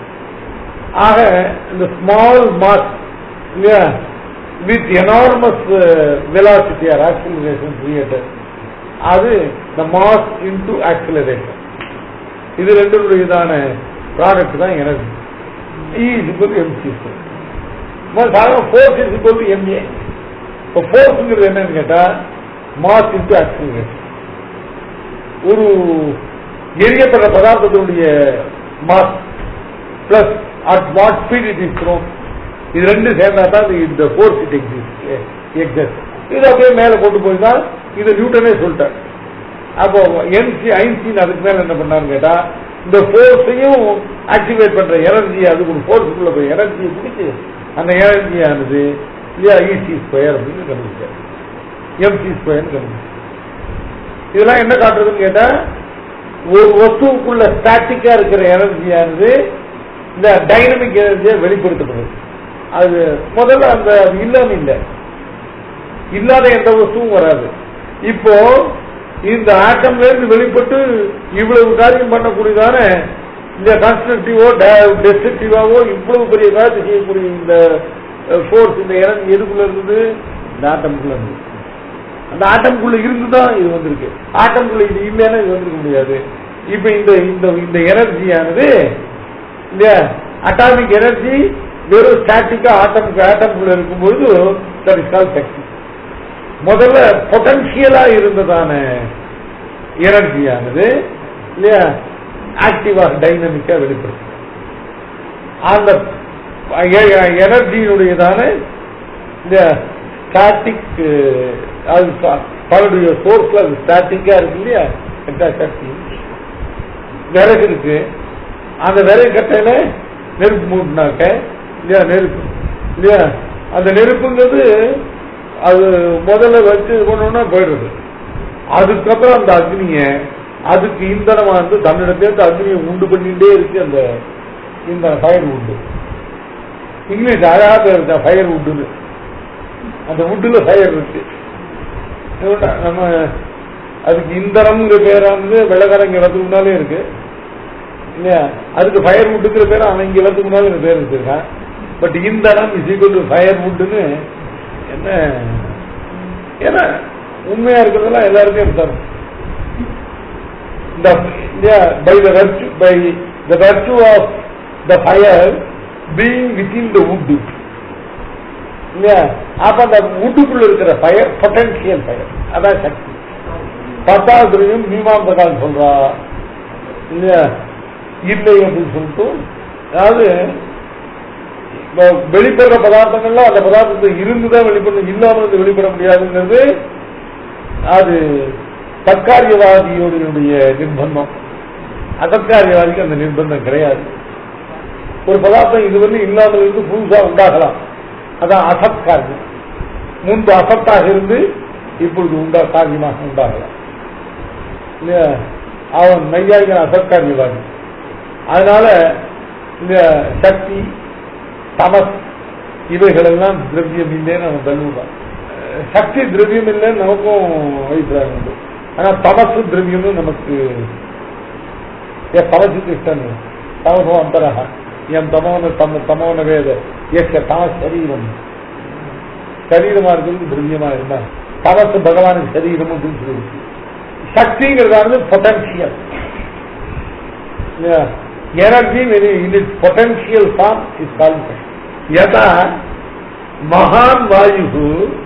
ஆக இந்த ஸ்மால் மாஸ் இல்லையா with enormous velocity or acceleration creator அது த மாஸ் இன்டு ஆக்சிலரேஷன் இது ரெண்டு இதான ப்ராடக்ட் தான் energy E is equal MC சாதாரண ஃபோர்ஸ் இஸ் இக்குவல் எம்ஏ இப்போ ஃபோர்ஸுங்கிறது என்னன்னு கேட்டா மாஸ் இன்டு ஆக்சிலரேஷன் ஒரு எரியப்படுற பதார்த்தத்தினுடைய mass plus at what speed it is thrown இது ரெண்டு சேர்ந்தா தான் இந்த ஃபோர்ஸ் இட் எக்ஸிஸ்ட் எக்ஸிஸ்ட் இது அப்படியே மேல கொண்டு போய் தான் இது நியூட்டனே சொல்லிட்டார் அப்போ என்சி ஐன்ஸ்டீன் அதுக்கு மேல என்ன பண்ணாருன்னு கேட்டா இந்த ஃபோர்ஸையும் ஆக்டிவேட் பண்ற எனர்ஜி அது ஒரு ஃபோர்ஸுக்குள்ள போய் எனர்ஜியை பிடிச்சு அந்த எனர்ஜியானது இல்லையா இசி ஸ்கொயர் அப்படின்னு கண்டுபிடிச்சார் எம்சி ஸ்கொயர்னு கண்டுபிடிச்சார் இதெல்லாம் என்ன காட்டுறதுன்னு கேட்டா ஒரு வஸ்துவுக்குள்ள ஸ்டாட்டிக்கா இருக்கிற எனர்ஜியானது இந்த டைனமிக் எனர்ஜியை வெளிப்படுத்தப்படுது அது முதல்ல அந்த அது இல்லாம இல்லை இல்லாத எந்த வஸ்துவும் வராது இப்போ இந்த ஆட்டம்ல இருந்து வெளிப்பட்டு இவ்வளவு காரியம் பண்ணக்கூடியதான இந்த கன்ஸ்ட்ரக்டிவோ டெஸ்ட்ரக்டிவாவோ இவ்வளவு பெரிய காரியத்தை செய்யக்கூடிய இந்த ஃபோர்ஸ் இந்த எனர்ஜி எதுக்குள்ள இருந்தது இந்த ஆட்டம்குள்ள இருந்தது அந்த ஆட்டம்குள்ள இருந்துதான் இது வந்திருக்கு ஆட்டம்குள்ள இது இல்லைன்னா இது வந்திருக்க முடியாது இப்ப இந்த இந்த இந்த எனர்ஜியானது இந்த அட்டாமிக் எனர்ஜி வெறும் ஸ்டாட்டிக்கா ஆட்டம் ஆட்டம்குள்ள இருக்கும்போது தட் இஸ் கால் சக்தி முதல்ல பொட்டன்சியலா இருந்ததான எனர்ஜியானது இல்லையா ஆக்டிவா டைனமிக்கா வெளிப்படுத்து அந்த எனர்ஜியினுடையதான இந்த ஸ்டாட்டிக் அது பலருடைய சோர்ஸ்ல அது ஸ்டாட்டிக்கா இருக்கு இல்லையா சக்தி விறகு இருக்கு அந்த விறகு கட்டையில நெருப்பு மூட்டினாக்க இல்லையா நெருப்பு இல்லையா அந்த நெருப்புங்கிறது அது முதல்ல வச்சு இது பண்ணோம்னா போயிடுறது அதுக்கப்புறம் அந்த அக்னிய அதுக்கு இந்தனமா வந்து தன்னிடத்திலிருந்து அக்னியை உண்டு பண்ணிட்டே இருக்கு அந்த இந்த ஃபயர் உண்டு இங்கிலீஷ் அழகாக இருக்கு ஃபயர் உட்டுன்னு அந்த உட்டுல ஃபயர் இருக்கு நம்ம அதுக்கு இந்தனம்ங்கிற பேரானது வெள்ளக்காரங்க இடத்துக்கு முன்னாலே இருக்கு இல்லையா அதுக்கு ஃபயர் வுட்டுங்கிற பேர் அவன் இங்க இடத்துக்கு முன்னாலே இந்த பேர் வச்சிருக்கான் பட் இந்தனம் இஸ் ஈக்குவல் டு ஃபயர் வுட்டுன்னு என்ன ஏன்னா உண்மையா இருக்கிறதெல்லாம் எல்லாருக்கும் இருந்தாரு by the virtue by the virtue of the fire being within the wood இல்லையா அப்ப அந்த வுட்டுக்குள்ள இருக்கிற ஃபயர் பொட்டன்சியல் ஃபயர் அதான் சக்தி பத்தாவதுலையும் மீமாந்தகால் சொல்றா இல்லையா இல்லை அப்படின்னு சொல்லிட்டு அதாவது வெளிப்படுற பதார்த்தங்கள்லாம் அந்த பதார்த்தத்தை இருந்துதான் வெளிப்படணும் இல்லாமல் இருந்து வெளிப்பட முடியாதுங்கிறது அது தற்காரியவாதியோடைய நிர்பந்தம் அசத்காரியவாதிக்கு அந்த நிர்பந்தம் கிடையாது ஒரு பதார்த்தம் இதுவரை இல்லாமல் இருந்து புதுசா உண்டாகலாம் அதான் அசத்காரியம் முன்பு அசத்தாக இருந்து இப்பொழுது உண்டா காரியமாக உண்டாகலாம் இல்லையா அவன் மையாயிகன் அசத்காரியவாதி அதனால இந்த சக்தி தமஸ் இவைகள் எல்லாம் திரவியம் இல்லைன்னு அவன் தள்ளுவான் சக்தி திரவியம் இல்லைன்னு நமக்கும் அபிப்பிராயம் உண்டு ஆனா தமசு திரவியம்னு நமக்கு ஏ தமசுக்கு இஷ்டம் தமசோ அந்தரக என் தமோன தம தமோன வேத எஸ் தம சரீரம் சரீரமா இருக்கிறது திரவியமா இருந்தா தமசு பகவானுக்கு சரீரம் அப்படின்னு சொல்லிருக்கு சக்திங்கிறதானது potential energy in it potential form is call యథా మహాన్ వాయు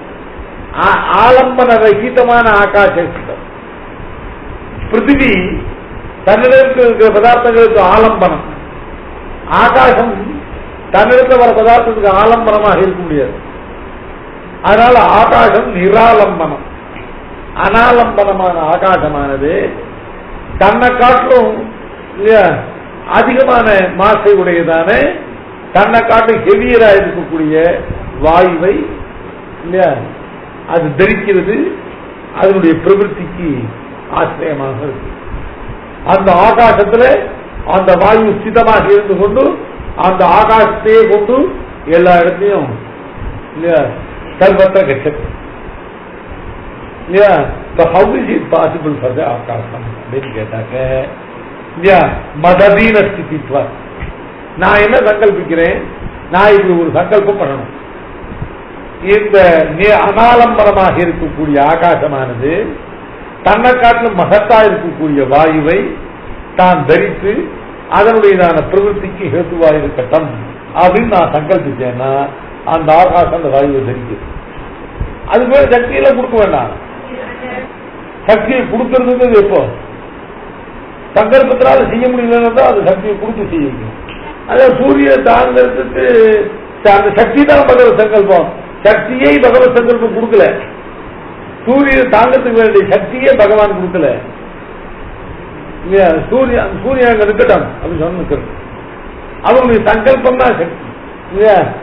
ఆలంబన రహితమైన ఆకాశస్థితం పృథివీ தன்னிடத்தில் இருக்கிற பதார்த்தங்களுக்கு ஆலம்பனம் ஆகாசம் தன்னிடத்தில் வர பதார்த்தத்துக்கு ஆலம்பனமாக இருக்க முடியாது அதனால ஆகாசம் நிராலம்பனம் அனாலம்பனமான ஆகாசமானது தன்னை காட்டிலும் இல்லையா அதிகமான மாசை உடையதான தன்னை காட்டும் ஹெவியரா இருக்கக்கூடிய வாயுவை இல்லையா அது தரிக்கிறது அதனுடைய பிரவருத்திக்கு ஆசிரியமாக இருக்கு அந்த ஆகாசத்துல அந்த வாயு ஸ்திதமாக இருந்து கொண்டு அந்த ஆகாசத்தையே கொண்டு எல்லா இடத்தையும் இல்லையா சர்வத்த கட்சத்து இல்லையா how is it possible for the ஆகாசம் அப்படின்னு கேட்டாக்க இல்லையா மததீன ஸ்திதித்வா நான் என்ன சங்கல்பிக்கிறேன் நான் இப்படி ஒரு சங்கல்பம் பண்ணணும் இந்த அனாலம்பரமாக இருக்கக்கூடிய ஆகாசமானது தன்னை காட்டிலும் மகத்தா இருக்கக்கூடிய வாயுவை தான் தரித்து அதனுடையதான பிரவൃத்திக்கு ஹேத்துவா இருக்கட்டும் அப்படின்னு நான் சங்கல்பிச்சேன்னா அந்த ஆகாசம் அந்த வாயுவை தரிக்குது அது பேர் சக்தியில கொடுக்க வேண்டாம் சக்தியை கொடுக்கறதுங்கிறது எப்போ சங்கல்பத்தினால செய்ய முடியலன்னா அது சக்தியை கொடுத்து செய்யுங்க அதான் சூரிய தாங்கிறதுக்கு அந்த சக்தி தான் பகவத் சங்கல்பம் சக்தியை பகவத் சங்கல்பம் கொடுக்கல சூரியன் தாங்கிறதுக்கு வேண்டிய சக்தியே பகவான் கொடுக்கல இல்லையா சூரியன் சூரியன் அங்க இருக்கட்டும் அப்படின்னு சொன்னு அவனுடைய சங்கல்பம் தான் சக்தி இல்லையா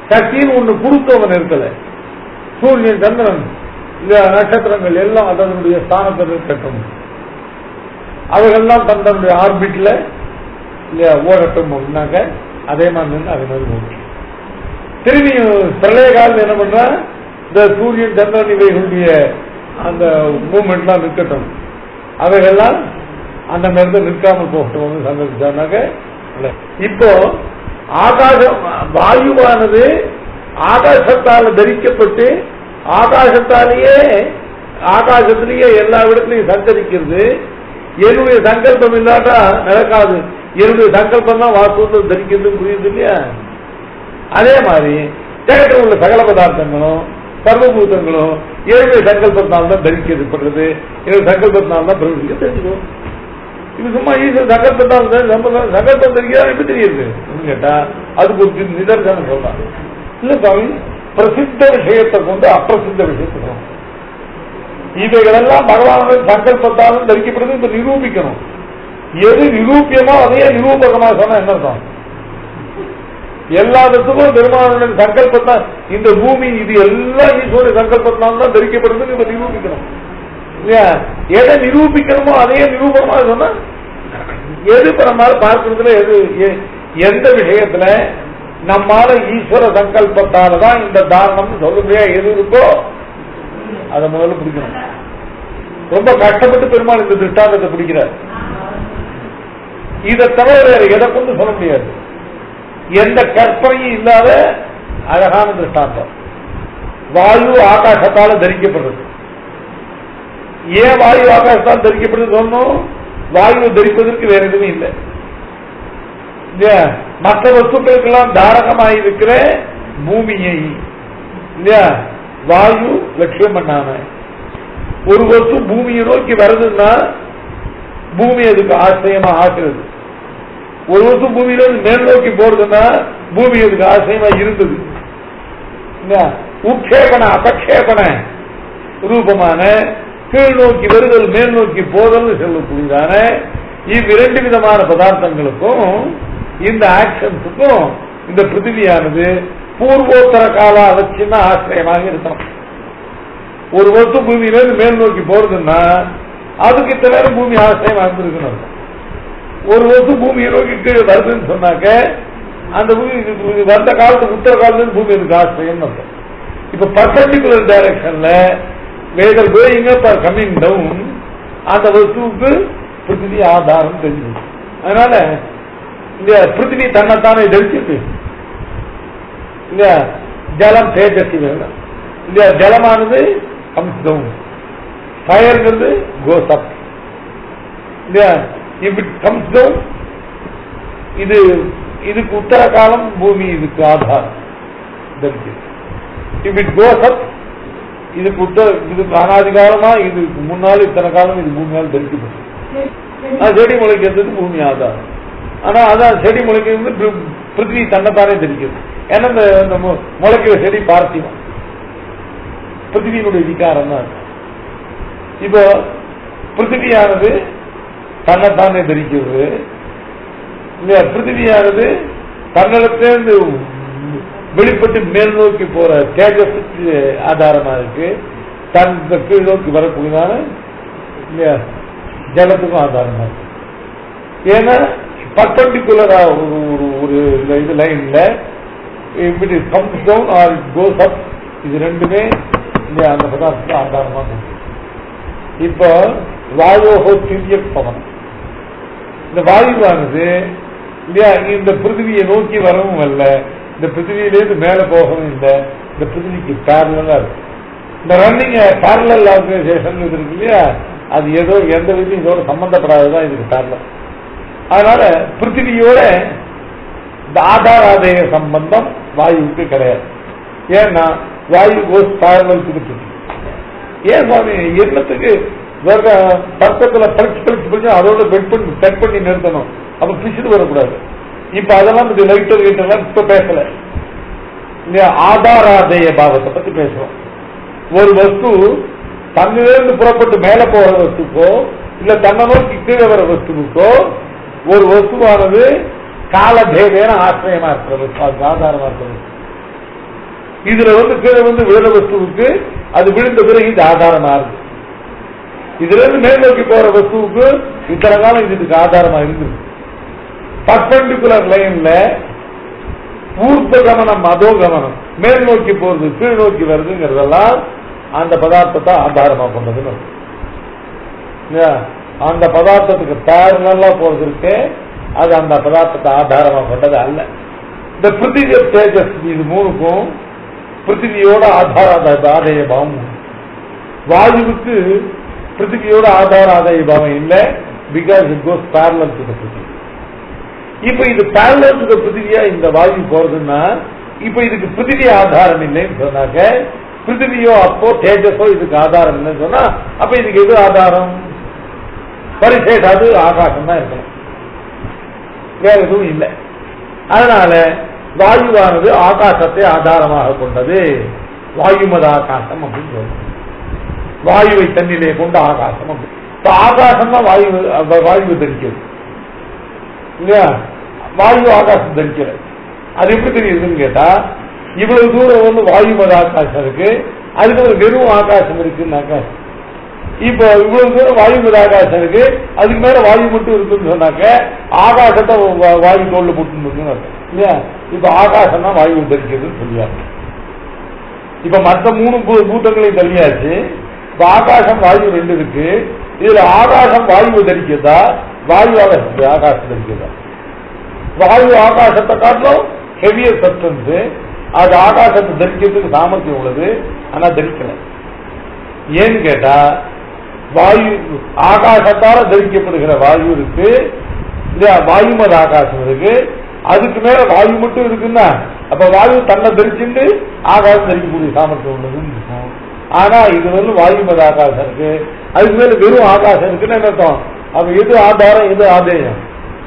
சக்தின்னு ஒண்ணு கொடுத்தவன் இருக்கல சூரியன் சந்திரன் இந்த நட்சத்திரங்கள் எல்லாம் அதனுடைய ஸ்தானத்தில் இருக்கட்டும் அவைகள்லாம் தன்னுடைய ஆர்பிட்ல இல்லையா ஓடட்டும் அப்படின்னாக்க அதே மாதிரி நின்று அதே மாதிரி ஓடும் திரும்பி பிரளய காலம் என்ன பண்றா இந்த சூரியன் சந்திரன் இவைகளுடைய அந்த மூமெண்ட்லாம் நிற்கட்டும் அவைகள்லாம் அந்த நேரத்தில் நிற்காமல் போகட்டும் சங்கரிச்சானாக்க இல்ல. இப்போ ஆகாசம் வாயுவானது ஆகாசத்தால் தரிக்கப்பட்டு ஆகாசத்தாலேயே ஆகாசத்திலேயே எல்லா இடத்துலையும் சஞ்சரிக்கிறது என்னுடைய சங்கல்பம் இல்லாட்டா நடக்காது என்னுடைய சங்கல்பம் தான் வாஸ்துவத்தில் தரிக்கிறது புரியுது இல்லையா அதே மாதிரி ஜெகத்தில் உள்ள சகல பதார்த்தங்களும் சர்வபூதங்களும் என்னுடைய சங்கல்பத்தினால தான் தரிக்கப்படுறது என்னுடைய சங்கல்பத்தினால தான் பிரவர்த்திக்க தெரிஞ்சுக்கும் இது சும்மா ஈஸ்வர சங்கல்பத்தால் தான் சம்பந்தம் சங்கல்பம் தெரியாது எப்படி தெரியுது அப்படின்னு கேட்டா அதுக்கு ஒரு நிதர்சனம் சொல்றாங்க இல்ல சுவாமி பிரசித்த விஷயத்தை கொண்டு அப்பிரசித்த விஷயத்தை கொண்டு இவைகளெல்லாம் பகவானுடைய சங்கல்பத்தாலும் தரிக்கப்படுது இப்ப நிரூபிக்கணும் எது நிரூபியமோ அதையே நிரூபகமா சொன்னா என்ன அர்த்தம் எல்லாத்துக்கும் பெருமானுடைய சங்கல்பத்தான் இந்த பூமி இது எல்லாம் ஈஸ்வர சங்கல்பத்தினால தான் தரிக்கப்படுதுன்னு இப்ப நிரூபிக்கணும் இல்லையா எதை நிரூபிக்கணுமோ அதையே நிரூபணமா சொன்னா எது இப்ப நம்மளால பார்க்கறதுல எது எ- எந்த விஷயத்துல நம்மால ஈஸ்வர சங்கல்பத்தால தான் இந்த தாரணம் சொல்லுமையா எது இருக்கோ அதை முதல்ல பிடிக்கணும் ரொம்ப கஷ்டப்பட்டு பெருமாள் இந்த திருஷ்டாந்தத்தை பிடிக்கிறார் இதை தவிர வேற எதை கொண்டு சொல்ல முடியாது எந்த கற்பனையும் இல்லாத அழகான திருஷ்டாந்தம் வாயு ஆகாசத்தால தரிக்கப்படுறது ஏன் வாயு ஆகாசத்தால் தரிக்கப்படுது சொன்னோம் வாயுவை தரிப்பதற்கு வேற எதுவும் இல்லை இல்லையா மற்ற வஸ்துக்களுக்கெல்லாம் தாரகமாக இருக்கிற பூமியை இல்லையா வாயு லட்சியம் பண்ணாம ஒரு வஸ்து பூமியை நோக்கி வருதுன்னா பூமி அதுக்கு ஆசிரியமா ஆகிறது ஒரு வருஷம் பூமியில இருந்து மேல் நோக்கி போறதுன்னா பூமி அதுக்கு ஆசிரியமா இருந்தது இல்லையா? உட்சேபன அபக்ஷேபன ரூபமான கீழ் நோக்கி வருதல் மேல் நோக்கி போதல் சொல்லக்கூடியதான இவ்விரண்டு விதமான பதார்த்தங்களுக்கும் இந்த ஆக்ஷன்ஸுக்கும் இந்த பிருத்திவியானது பூர்வோத்தர கால அவசியமா ஆசிரியமாக இருக்கணும் ஒரு வருஷம் பூமியிலிருந்து மேல் நோக்கி போறதுன்னா அதுக்கு இத்தனை நேரம் பூமி ஆசிரியமா இருந்திருக்கணும் அர்த்தம். ஒரு வருஷம் பூமியை நோக்கி கீழே வருதுன்னு சொன்னாக்க அந்த பூமி இது வந்த காலத்துக்கு உத்தர காலத்துல பூமி இருக்கு ஆசிரியம் அர்த்தம் இப்ப பர்பண்டிகுலர் டைரக்ஷன்ல whether going up or coming down அந்த வஸ்துவுக்கு பிருத்திவி ஆதாரம் தெரிஞ்சு அதனால இந்த பிருத்திவி தன்னைத்தானே தரிச்சிருக்கு இல்லையா ஜலம் தேஜஸ்வி வேணும் இல்லையா ஜலமானது கம்ஸ் டவுன் ஃபயர்ங்கிறது கோஸ் அப் இல்லையா இப் இட் கம்ஸ் டவுன் இது இதுக்கு உத்தர காலம் பூமி இதுக்கு ஆதாரம் இப் இட் கோஸ் அப் இதுக்கு உத்தர இதுக்கு அனாதி காலமா இதுக்கு முன்னாள் இத்தனை காலம் இது பூமியால் தரிக்கப்பட்டது ஆனா, செடி முளைக்கிறது பூமி ஆதாரம் ஆனா அதான் செடி முளைக்கிறது பிரு- பிருத்திவி தன்னைத்தானே தெரிக்கிறது ஏன்னா இந்த இந்த மு- முளைக்கிற செடி பார்த்திவம் பிருத்திவியினுடைய விகாரம் தான் அது. இப்போ பிருத்திவியானது தன்னைத்தானே தரிக்கிறது இல்லையா பிருத்திவியானது தன்னிடத்திலிருந்து வெளிப்பட்டு மேல் நோக்கி போற தேஜஸுக்கு ஆதாரமா இருக்கு தன் இந்த கீழ் நோக்கி வரக்கூடியதான இல்லையா ஜலத்துக்கும் ஆதாரமா இருக்கு ஏன்னா பர்பண்டிகுலரா ஒரு ஒரு ஒரு இந்த இது லைன்ல it is comes down or it goes up இது ரெண்டுமே இல்லையா அந்த பதார்த்தத்துக்கு ஆதாரமா இருக்கு இப்போ வாயோகோ திவ்ய பவனம் இந்த வாயுவானது இல்லையா இந்த பிருத்திவியை நோக்கி வரவும் அல்ல இந்த பிருத்திவியிலேருந்து மேல போகவும் இல்லை இந்த பிருத்திவிக்கு பேரலா இருக்கு இந்த ரன்னிங் பேரலல் ஆர்கனைசேஷன் இது இருக்கு இல்லையா அது ஏதோ எந்த விதத்தையும் இதோட சம்பந்தப்படாததான் இதுக்கு பேரலல் அதனால பிருத்திவியோட இந்த ஆதாராதய சம்பந்தம் வாயுவுக்கு கிடையாது ஏன்னா வாயு கோஸ் பேரலல் பிருத்திவி ஏன் சுவாமி என்னத்துக்கு வேற பக்கத்துல பறிச்சு பறிச்சு பறிச்சு அதோட பெட் பண்ணி செட் பண்ணி நிறுத்தணும் அப்ப பிசுறு வரக்கூடாது இப்ப அதெல்லாம் இது லைட்டர் வீட்டெல்லாம் இப்ப பேசல இல்லையா ஆதாராதேய பாவத்தை பத்தி பேசுறோம் ஒரு வஸ்து தன்னிலிருந்து புறப்பட்டு மேல போற வஸ்துக்கோ இல்ல தன்னை நோக்கி கீழே வர வஸ்துவுக்கோ ஒரு வஸ்துவானது காலபேதேன ஆசிரியமா இருக்கிற வஸ்து அதுக்கு ஆதாரமா இருக்கிறது இதுல வந்து கீழே வந்து விழுந்த வஸ்துவுக்கு அது விழுந்த பிறகு இது ஆதாரமா இருக்கு இதுல இருந்து மேல் நோக்கி போற வஸ்துவுக்கு இத்தனை காலம் இது இதுக்கு ஆதாரமா இருந்தது பர்பெண்டிகுலர் லைன்ல ஊர்த்த கமனம் அதோ கமனம் மேல் நோக்கி போறது கீழ் நோக்கி வருதுங்கிறதெல்லாம் அந்த பதார்த்தத்தை ஆதாரமா கொண்டதுன்னு அர்த்தம். இல்லையா? அந்த பதார்த்தத்துக்கு பேரலா போறது இருக்கு அது அந்த பதார்த்தத்தை ஆதாரமா கொண்டது அல்ல இந்த பிருத்திவி தேஜஸ் இது மூணுக்கும் பிருத்திவியோட ஆதார ஆதாய பாவம் உண்டு. வாயுவுக்கு பிருத்திவியோட ஆதார ஆதாய பாவம் இல்லை because it goes parallel to பிருத்திவி இப்ப இது பேரலல் டு பிருத்திவியா இந்த வாயு போறதுன்னா இப்ப இதுக்கு பிருத்திவி ஆதாரம் இல்லைன்னு சொன்னாக்க பிருத்திவியோ அப்போ தேஜஸோ இதுக்கு ஆதாரம் இல்லைன்னு சொன்னா அப்ப இதுக்கு எது ஆதாரம் பரிசேடாது ஆகாசம் தான் இருக்கணும் வேற எதுவும் இல்லை அதனால வாயுவானது ஆகாசத்தை ஆதாரமாக கொண்டது வாயுமத ஆகாசம் அப்படின்னு சொல்றோம் வாயுவை தன்னிலே கொண்ட ஆகாசம் அப்படி இப்ப ஆகாசம் தான் வாயு அப்ப வாயு தரிக்கிறது இல்லையா வாயு ஆகாசம் தரிக்கல அது எப்படி தெரியுதுன்னு கேட்டா இவ்வளவு தூரம் வந்து வாயுமத ஆகாசம் இருக்கு அதுக்கு ஒரு வெறும் ஆகாசம் இருக்குன்னாக்கா இப்போ இவ்வளவு தூரம் வாயு மீது ஆகாசம் இருக்கு அதுக்கு மேல வாயு மட்டும் இருக்குன்னு சொன்னாக்க ஆகாசத்தை வா- வாயு தோல்ல போட்டு இல்லையா இப்ப ஆகாசம் தான் வாயு தரிக்கிறதுன்னு சொல்லியாங்க இப்ப மற்ற மூணு பூ- பூதங்களையும் தள்ளியாச்சு இப்ப ஆகாசம் வாயு ரெண்டு இருக்கு இதுல ஆகாசம் வாயு தரிக்கிறதா வாயு ஆகாசம் ஆகாசம் தரிக்கிறதா வாயு ஆகாசத்தை காட்டிலும் ஹெவியர் சப்டன்ஸ் அது ஆகாசத்தை தரிக்கிறதுக்கு சாமர்த்தியம் உள்ளது ஆனா தரிக்கல ஏன்னு கேட்டா வாயு ஆகாசத்தால தரிக்கப்படுகிற வாயு இருக்கு இல்லையா வாயுமத ஆகாசம் இருக்கு அதுக்கு மேல வாயு மட்டும் இருக்குன்னா அப்ப வாயு தன்னை தரிச்சுட்டு ஆகாசம் தரிக்கக்கூடிய சாமர்த்தியம் உள்ளதுன்னு இருக்கும் ஆனா இது வந்து வாயுமத ஆகாசம் இருக்கு அதுக்கு மேல வெறும் ஆகாசம் இருக்குன்னு என்ன அர்த்தம் அப்ப எது ஆதாரம் எது ஆதேயம்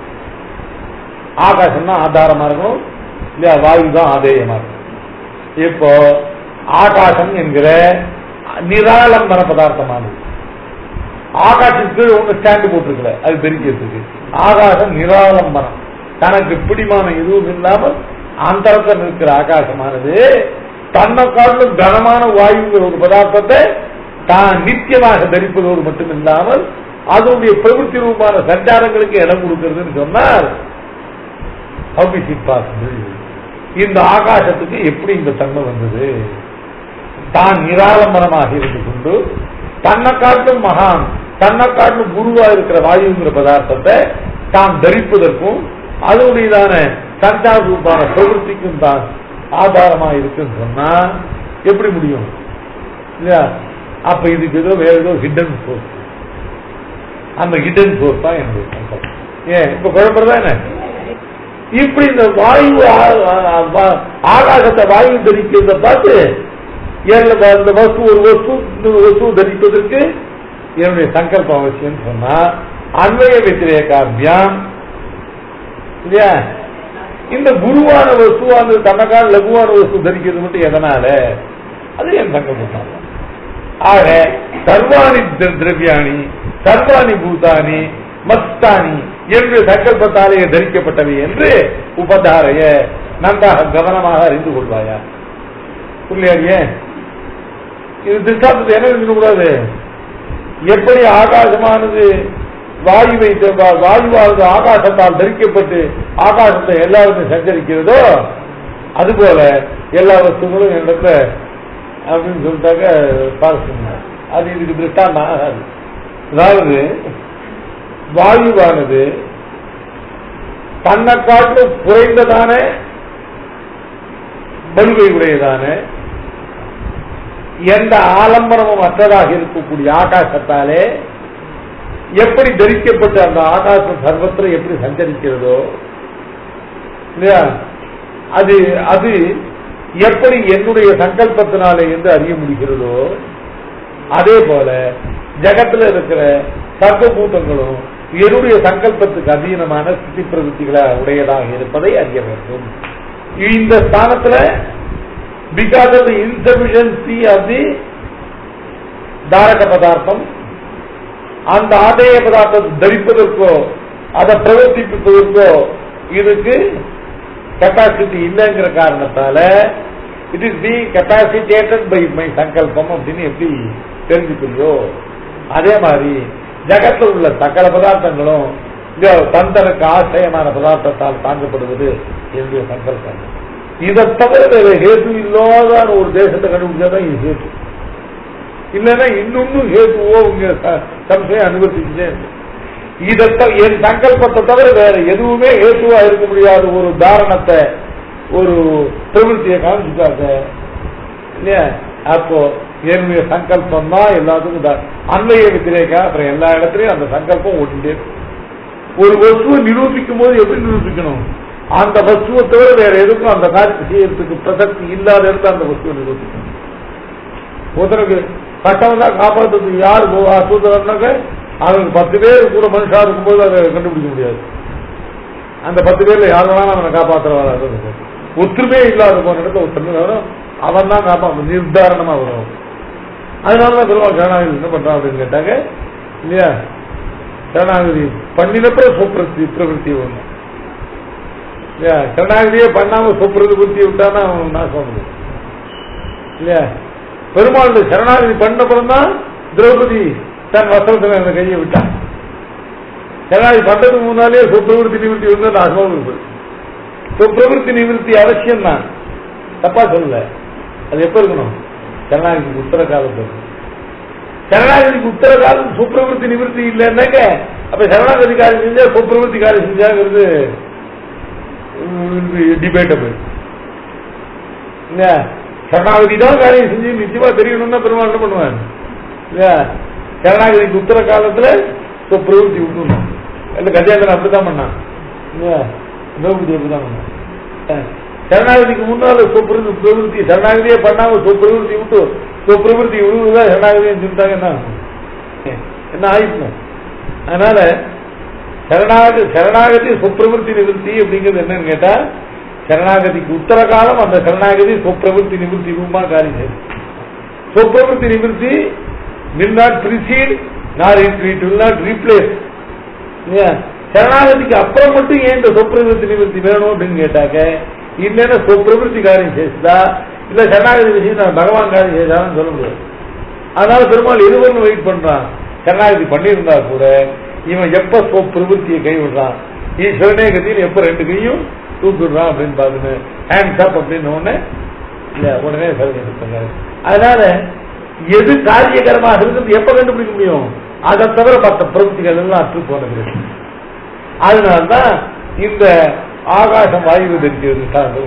ஆகாசம் தான் ஆதாரமா இருக்கும் இல்லையா வாயு தான் ஆதேயமா இருக்கும் இப்போ ஆகாசம் என்கிற நிராலம்பன பதார்த்தமானது ஆகாசத்துக்கு ஒண்ணு ஸ்டாண்டு போட்டிருக்கல அது தெரிக்கிறதுக்கு ஆகாசம் நிராலம்பனம் தனக்கு பிடிமானம் எதுவும் இல்லாமல் அந்தரத்தில் இருக்கிற ஆகாசமானது தன்னை காட்டிலும் கனமான வாயுங்கிற ஒரு பதார்த்தத்தை தான் நித்தியமாக தரிப்பதோடு மட்டும் இல்லாமல் அதனுடைய பிரவൃத்தி ரூபமான சஞ்சாரங்களுக்கு இடம் கொடுக்கிறதுன்னு சொன்னால் how is it possible? இந்த ஆகாசத்துக்கு எப்படி இந்த தன்மை வந்தது தான் நிராலம்பனமாக இருந்து கொண்டு தன்னை காட்டும் மகான் தன்னை காட்டும் குருவா இருக்கிற வாயுங்கிற பதார்த்தத்தை தான் தரிப்பதற்கும் அதனுடையதான சஞ்சார ரூபான பிரவൃத்திக்கும் தான் ஆதாரமா இருக்குன்னு சொன்னா எப்படி முடியும் இல்லையா அப்ப இதுக்கு ஏதோ வேற ஏதோ ஹிடன் சோர்ஸ் அந்த ஹிடன் சோர்ஸ் தான் என்னுடைய சங்கல்பம் ஏன் இப்ப குழப்பறதா என்ன இப்படி இந்த வாயு ஆ- ஆ- வா- ஆகாசத்தை வாயு தரிக்கிறத பார்த்து ஏன்ல இந்த வஸ்து ஒரு வஸ்து இன்னொரு வஸ்து தரிப்பதற்கு என்னுடைய சங்கல்பம் அவசியம் சொன்னா அன்வய வெத்திரேகாபியாம் இல்லையா இந்த குருவான வஸ்துவானது தன்னக்கால் லகுவான வஸ்து தரிக்கிறது மட்டும் எதனால அது என் சங்கல்பம் தான் ஆக சர்வாணி திர- திரவியாணி சர்வாணி பூதானி மஸ்தானி என்று சங்கல்பத்தாலேயே தரிக்கப்பட்டவை என்று உபதாரைய நன்றாக கவனமாக அறிந்து கொள்வாயா புரியலையே இது திருஷ்டாந்தத்தை என்ன இருக்கக்கூடாது எப்படி ஆகாசமானது வாயுவை த- வா- வாயுவானது ஆகாசத்தால் தரிக்கப்பட்டு ஆகாசத்தை எல்லாருமே சஞ்சரிக்கிறதோ அதுபோல எல்லா வஸ்துகளும் என்னிடத்துல அப்படின்னு சொல்லிட்டாக்க பார்க்கணும் அது இதுக்கு திருஷ்டாந்தம் ஆகாது அதாவது வாயுவானது தன்னை காட்டிலும் குறைந்ததான பலுவை உடையதான எந்த ஆலம்பனமும் அற்றதாக இருக்கக்கூடிய ஆகாசத்தாலே எப்படி தரிக்கப்பட்ட அந்த ஆகாசம் சர்வத்திர எப்படி சஞ்சரிக்கிறதோ இல்லையா அது அது எப்படி என்னுடைய சங்கல்பத்தினாலே என்று அறிய முடிகிறதோ அதே போல ஜகத்துல இருக்கிற சர்வபூதங்களும் என்னுடைய சங்கல்பத்துக்கு அதீனமான ஸ்திதி பிரவೃತ್ತಿகளை உடையதாக இருப்பதை அறிய வேண்டும் இந்த ஸ்தானத்துல because of insufficiency of the தாரக பதார்த்தம் அந்த ஆதேய பதார்த்தத்தை தரிப்பதற்கோ அதை பிரவர்த்திப்பதற்கோ இதுக்கு கெப்பாசிட்டி இல்லைங்கிற காரணத்தால it is being capacitated by my சங்கல்பம் அப்படின்னு எப்படி தெரிஞ்சுக்கலையோ அதே மாதிரி ஜகத்தில் உள்ள சகல பதார்த்தங்களும் இந்த தந்தனுக்கு ஆசிரியமான பதார்த்தத்தால் தாங்கப்படுவது என்னுடைய சங்கல்பம் இதை தவிர வேற ஹேது இல்லாத ஒரு தேசத்தை கண்டுபிடிச்சாதான் இது ஹேது இல்லைன்னா இன்னொன்னும் ஹேதுவோ உங்க ச- சம்சயம் அனுபவிச்சுட்டே இருக்கு. இதை த- என் சங்கல்பத்தை தவிர வேற எதுவுமே ஹேத்துவா இருக்க முடியாத ஒரு தாரணத்தை ஒரு பிரவೃತ್ತಿயை காமிச்சுட்டாங்க இல்லையா அப்போ என்னுடைய சங்கல்பம் தான் எல்லாத்துக்கும் தான் அன்மைய வித்திரேக்கா அப்புறம் எல்லா இடத்துலயும் அந்த சங்கல்பம் ஓடிட்டே இருக்கு. ஒரு வஸ்துவை நிரூபிக்கும் போது எப்படி நிரூபிக்கணும் அந்த வஸ்துவை தவிர வேற எதுக்கும் அந்த காரியத்தை செய்யறதுக்கு பிரசக்தி இல்லாத இடத்துல அந்த வஸ்துவை நிரூபிக்கணும் ஒருத்தனுக்கு சட்டம் தான் காப்பாற்றுறதுக்கு யார் சூத்திரம்னாக்க அவனுக்கு பத்து பேர் கூட மனுஷா இருக்கும்போது அதை கண்டுபிடிக்க முடியாது அந்த பத்து பேர்ல யார் வேணாலும் அவனை காப்பாற்றுறவா ஒற்றுமையே இல்லாத போன இடத்துல ஒற்றுமை வரும் அவன் தான் காப்பாற்ற நிர்தாரணமா வரும் அதனாலதான் பெருமாள் கருணாநிதி என்ன பண்றான் அப்படின்னு கேட்டாங்க இல்லையா கருணாநிதி பண்ணினப்புற சுப்பிரத்தி பிரவருத்தி ஒண்ணு இல்லையா கருணாநிதியே பண்ணாம சுப்பிரவருத்தி விட்டானா அவன் நான் சொல்றது இல்லையா பெருமாள் சரணாகதி பண்ணப்புறம் தான் திரௌபதி தன் வஸ்திரத்தில் அந்த கையை விட்டான் சரணாகதி பண்றதுக்கு முன்னாலே சுப்பிரவருத்தி நிவர்த்தி வந்து அந்த அசோகம் இருப்பது சுப்பிரவருத்தி நிவர்த்தி அவசியம் தான் தப்பா சொல்லல அது எப்ப இருக்கணும் சரணாகதிக்கு உத்தர காலத்துல இருக்கணும். சரணாகதிக்கு உத்தர காலம் சுப்பிரவருத்தி நிவர்த்தி இல்லைன்னாக்க அப்ப சரணாகதி காரியம் செஞ்சா சுப்பிரவருத்தி காரியம் செஞ்சாங்கிறது டிபேட்டபிள் இல்லையா சரணாகதி தான் காரியம் செஞ்சு நிச்சயமா தெரியணும்னா பெருமாள் என்ன பண்ணுவான் இல்லையா சரணாகதிக்கு உத்தர காலத்துல இப்போ பிரவருத்தி விட்டுணும் இல்ல கஜேந்திரன் அப்படிதான் பண்ணான் இல்லையா திரௌபதி அப்படிதான் பண்ணான் அஹ், சரணாகதிக்கு முன்னால சுப்பிரவருத்தி பிரவருத்தி சரணாகதியே பண்ணாம சுப்பிரவருத்தி விட்டு சுப்பிரவருத்தி விடுவதா சரணாகதின்னு சொல்லிட்டாங்க என்ன ஆகும்? என்ன ஆயிடும் அதனால சரணாகதி சரணாகதி சுப்பிரவருத்தி நிவர்த்தி அப்படிங்கிறது என்னன்னு கேட்டா சரணாகதிக்கு உத்தர காலம் அந்த சரணாகதி சுப்பிரவருத்தி நிவர்த்தி ரூபமா காரியம் செய்யும் சுப்பிரவருத்தி நிவர்த்தி will not precede nor it, it will not replace இல்லையா? சரணாகதிக்கு அப்புறம் மட்டும் ஏன் இந்த சொப்பிரவருத்தி நிவர்த்தி வேணும் அப்படின்னு கேட்டாக்க இல்லைன்னா சொப்பிரவருத்தி காரியம் செய்தா இல்ல சரணாகதி விஷயம் நான் பகவான் காரியம் செய்தாலும் சொல்ல முடியாது அதனால பெருமாள் எதுவரை வெயிட் பண்றான் சரணாகதி பண்ணியிருந்தா கூட இவன் எப்ப சொப்பிரவருத்தியை கைவிடுறான் ஈஸ்வரனே கதியில் எப்ப ரெண்டு கையும் தூக்கிடுறான் அப்படின்னு பாத்துன்னு ஹேண்ட்ஸ் அப் அப்படின்னு உடனே இல்ல உடனே சரணை எடுத்தாங்க அதனால எது காரியகரமாக இருக்கிறது எப்ப கண்டுபிடிக்க முடியும் அதை தவிர மற்ற பிரவൃத்திகள் எல்லாம் அற்று போனது அதனால்தான் இந்த ஆகாசம் வாயு தெரிஞ்சது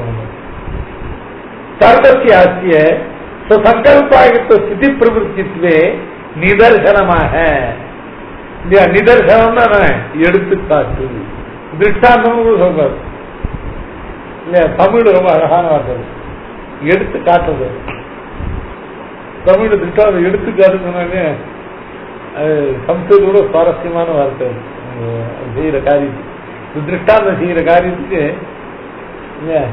சர்வசிய ஆசிய சங்கல்பாயத்த ஸ்திதி பிரவருத்தித்வே நிதர்சனமாக இல்லையா நிதர்சனம்னா என்ன? எடுத்துக்காட்டு திருஷ்டாந்தம் சொல்றாரு இல்லையா தமிழ் ரொம்ப அழகான வார்த்தை அது. எடுத்து காட்டுறது தமிழ் திருஷ்டாந்தம் எடுத்து காட்டுனாலே அது சம்ஸ்கிருதோட சுவாரஸ்யமான வார்த்தை அது. அது செய்யற காரியத்துக்கு இது திருஷ்டாந்தம் செய்யற காரியத்துக்கு இல்லையா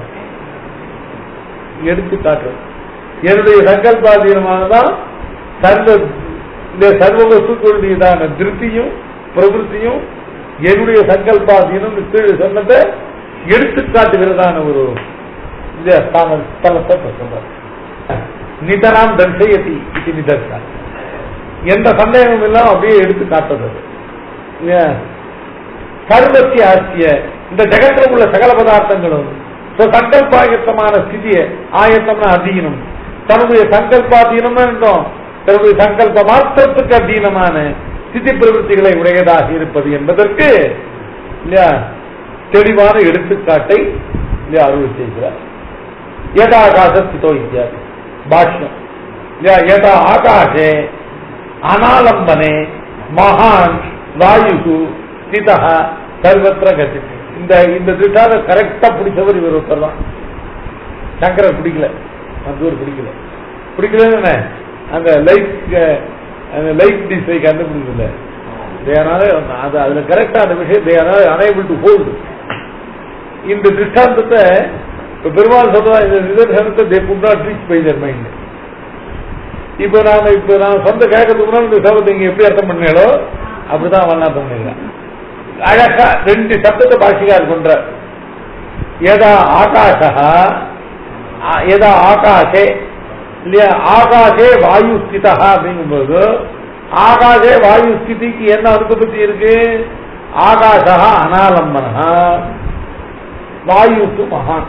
எடுத்து காட்டுறது என்னுடைய சங்கல்பாதீனமானதான் சர்வ இந்த சர்வ வஸ்துக்களுடையதான திருப்தியும் பிரவருத்தியும் என்னுடைய சங்கல்பாதீனம் கீழே சொன்னதை எடுத்து காட்டுகிறதான ஒரு இந்த ஸ்தான ஸ்தலத்தை இப்ப சொல்றார் நிதராம் தர்சயதி இது நிதர்சா எந்த சந்தேகமும் இல்லாம அப்படியே எடுத்து காட்டுறது இல்லையா? சர்வத்திய ஆசிய இந்த ஜெகத்தில் உள்ள சகல பதார்த்தங்களும் சங்கல்பாயத்தமான ஸ்திதியை ஆயத்தம்னா அதீனம் தன்னுடைய சங்கல்பாதீனம்னு இருந்தோம் தன்னுடைய சங்கல்ப மாத்திரத்துக்கு அதீனமான ஸ்திதி பிரவೃತ್ತಿகளை உடையதாக இருப்பது என்பதற்கு இல்லையா தெளிவான எடுத்துக்காட்டை இல்லையா அருள் செய்கிறார் ஏதாகாச ஸ்திதோ இத்தியாதி பாஷ்யம் இல்லையா ஏதா ஆகாஷே அனாலம்பனே மகான் வாயு ஸ்திதா சர்வத்திர கதி இந்த இந்த திட்டாத கரெக்டா பிடிச்சவர் இவர் ஒருத்தர் தான் சங்கரர் பிடிக்கல மதுவர் பிடிக்கல பிடிக்கலன்னு என்ன? அந்த லைட் அந்த லைட் டிஸ்ஐ கண்டுபிடிக்கல தேனால அது அதுல கரெக்டா அந்த விஷயம் தேனால அனைபிள் டு ஹோல்டு இந்த திருஷ்டாந்தத்தை இப்ப பெருமாள் சொல்றா இந்த நிதர்சனத்தை they could not reach by their mind இப்ப நாம இப்ப நான் சொந்த கேட்கறதுக்கு முன்னாடி இந்த சபத்தை இங்க எப்படி அர்த்தம் பண்ணீங்களோ அப்படிதான் அவன் அர்த்தம் பண்ணிருக்கான் அழகா ரெண்டு சப்தத்தை பாஷிகார் பண்ற ஏதா ஆகாஷா ஆ- எதா ஆகாஷே இல்லையா ஆகாஷே வாயு ஸ்திதா அப்படிங்கும்போது ஆகாஷே வாயு ஸ்திதிக்கு என்ன அனுபத்தி இருக்கு ஆகாஷா அனாலம்பனா வாயுக்கு மகான்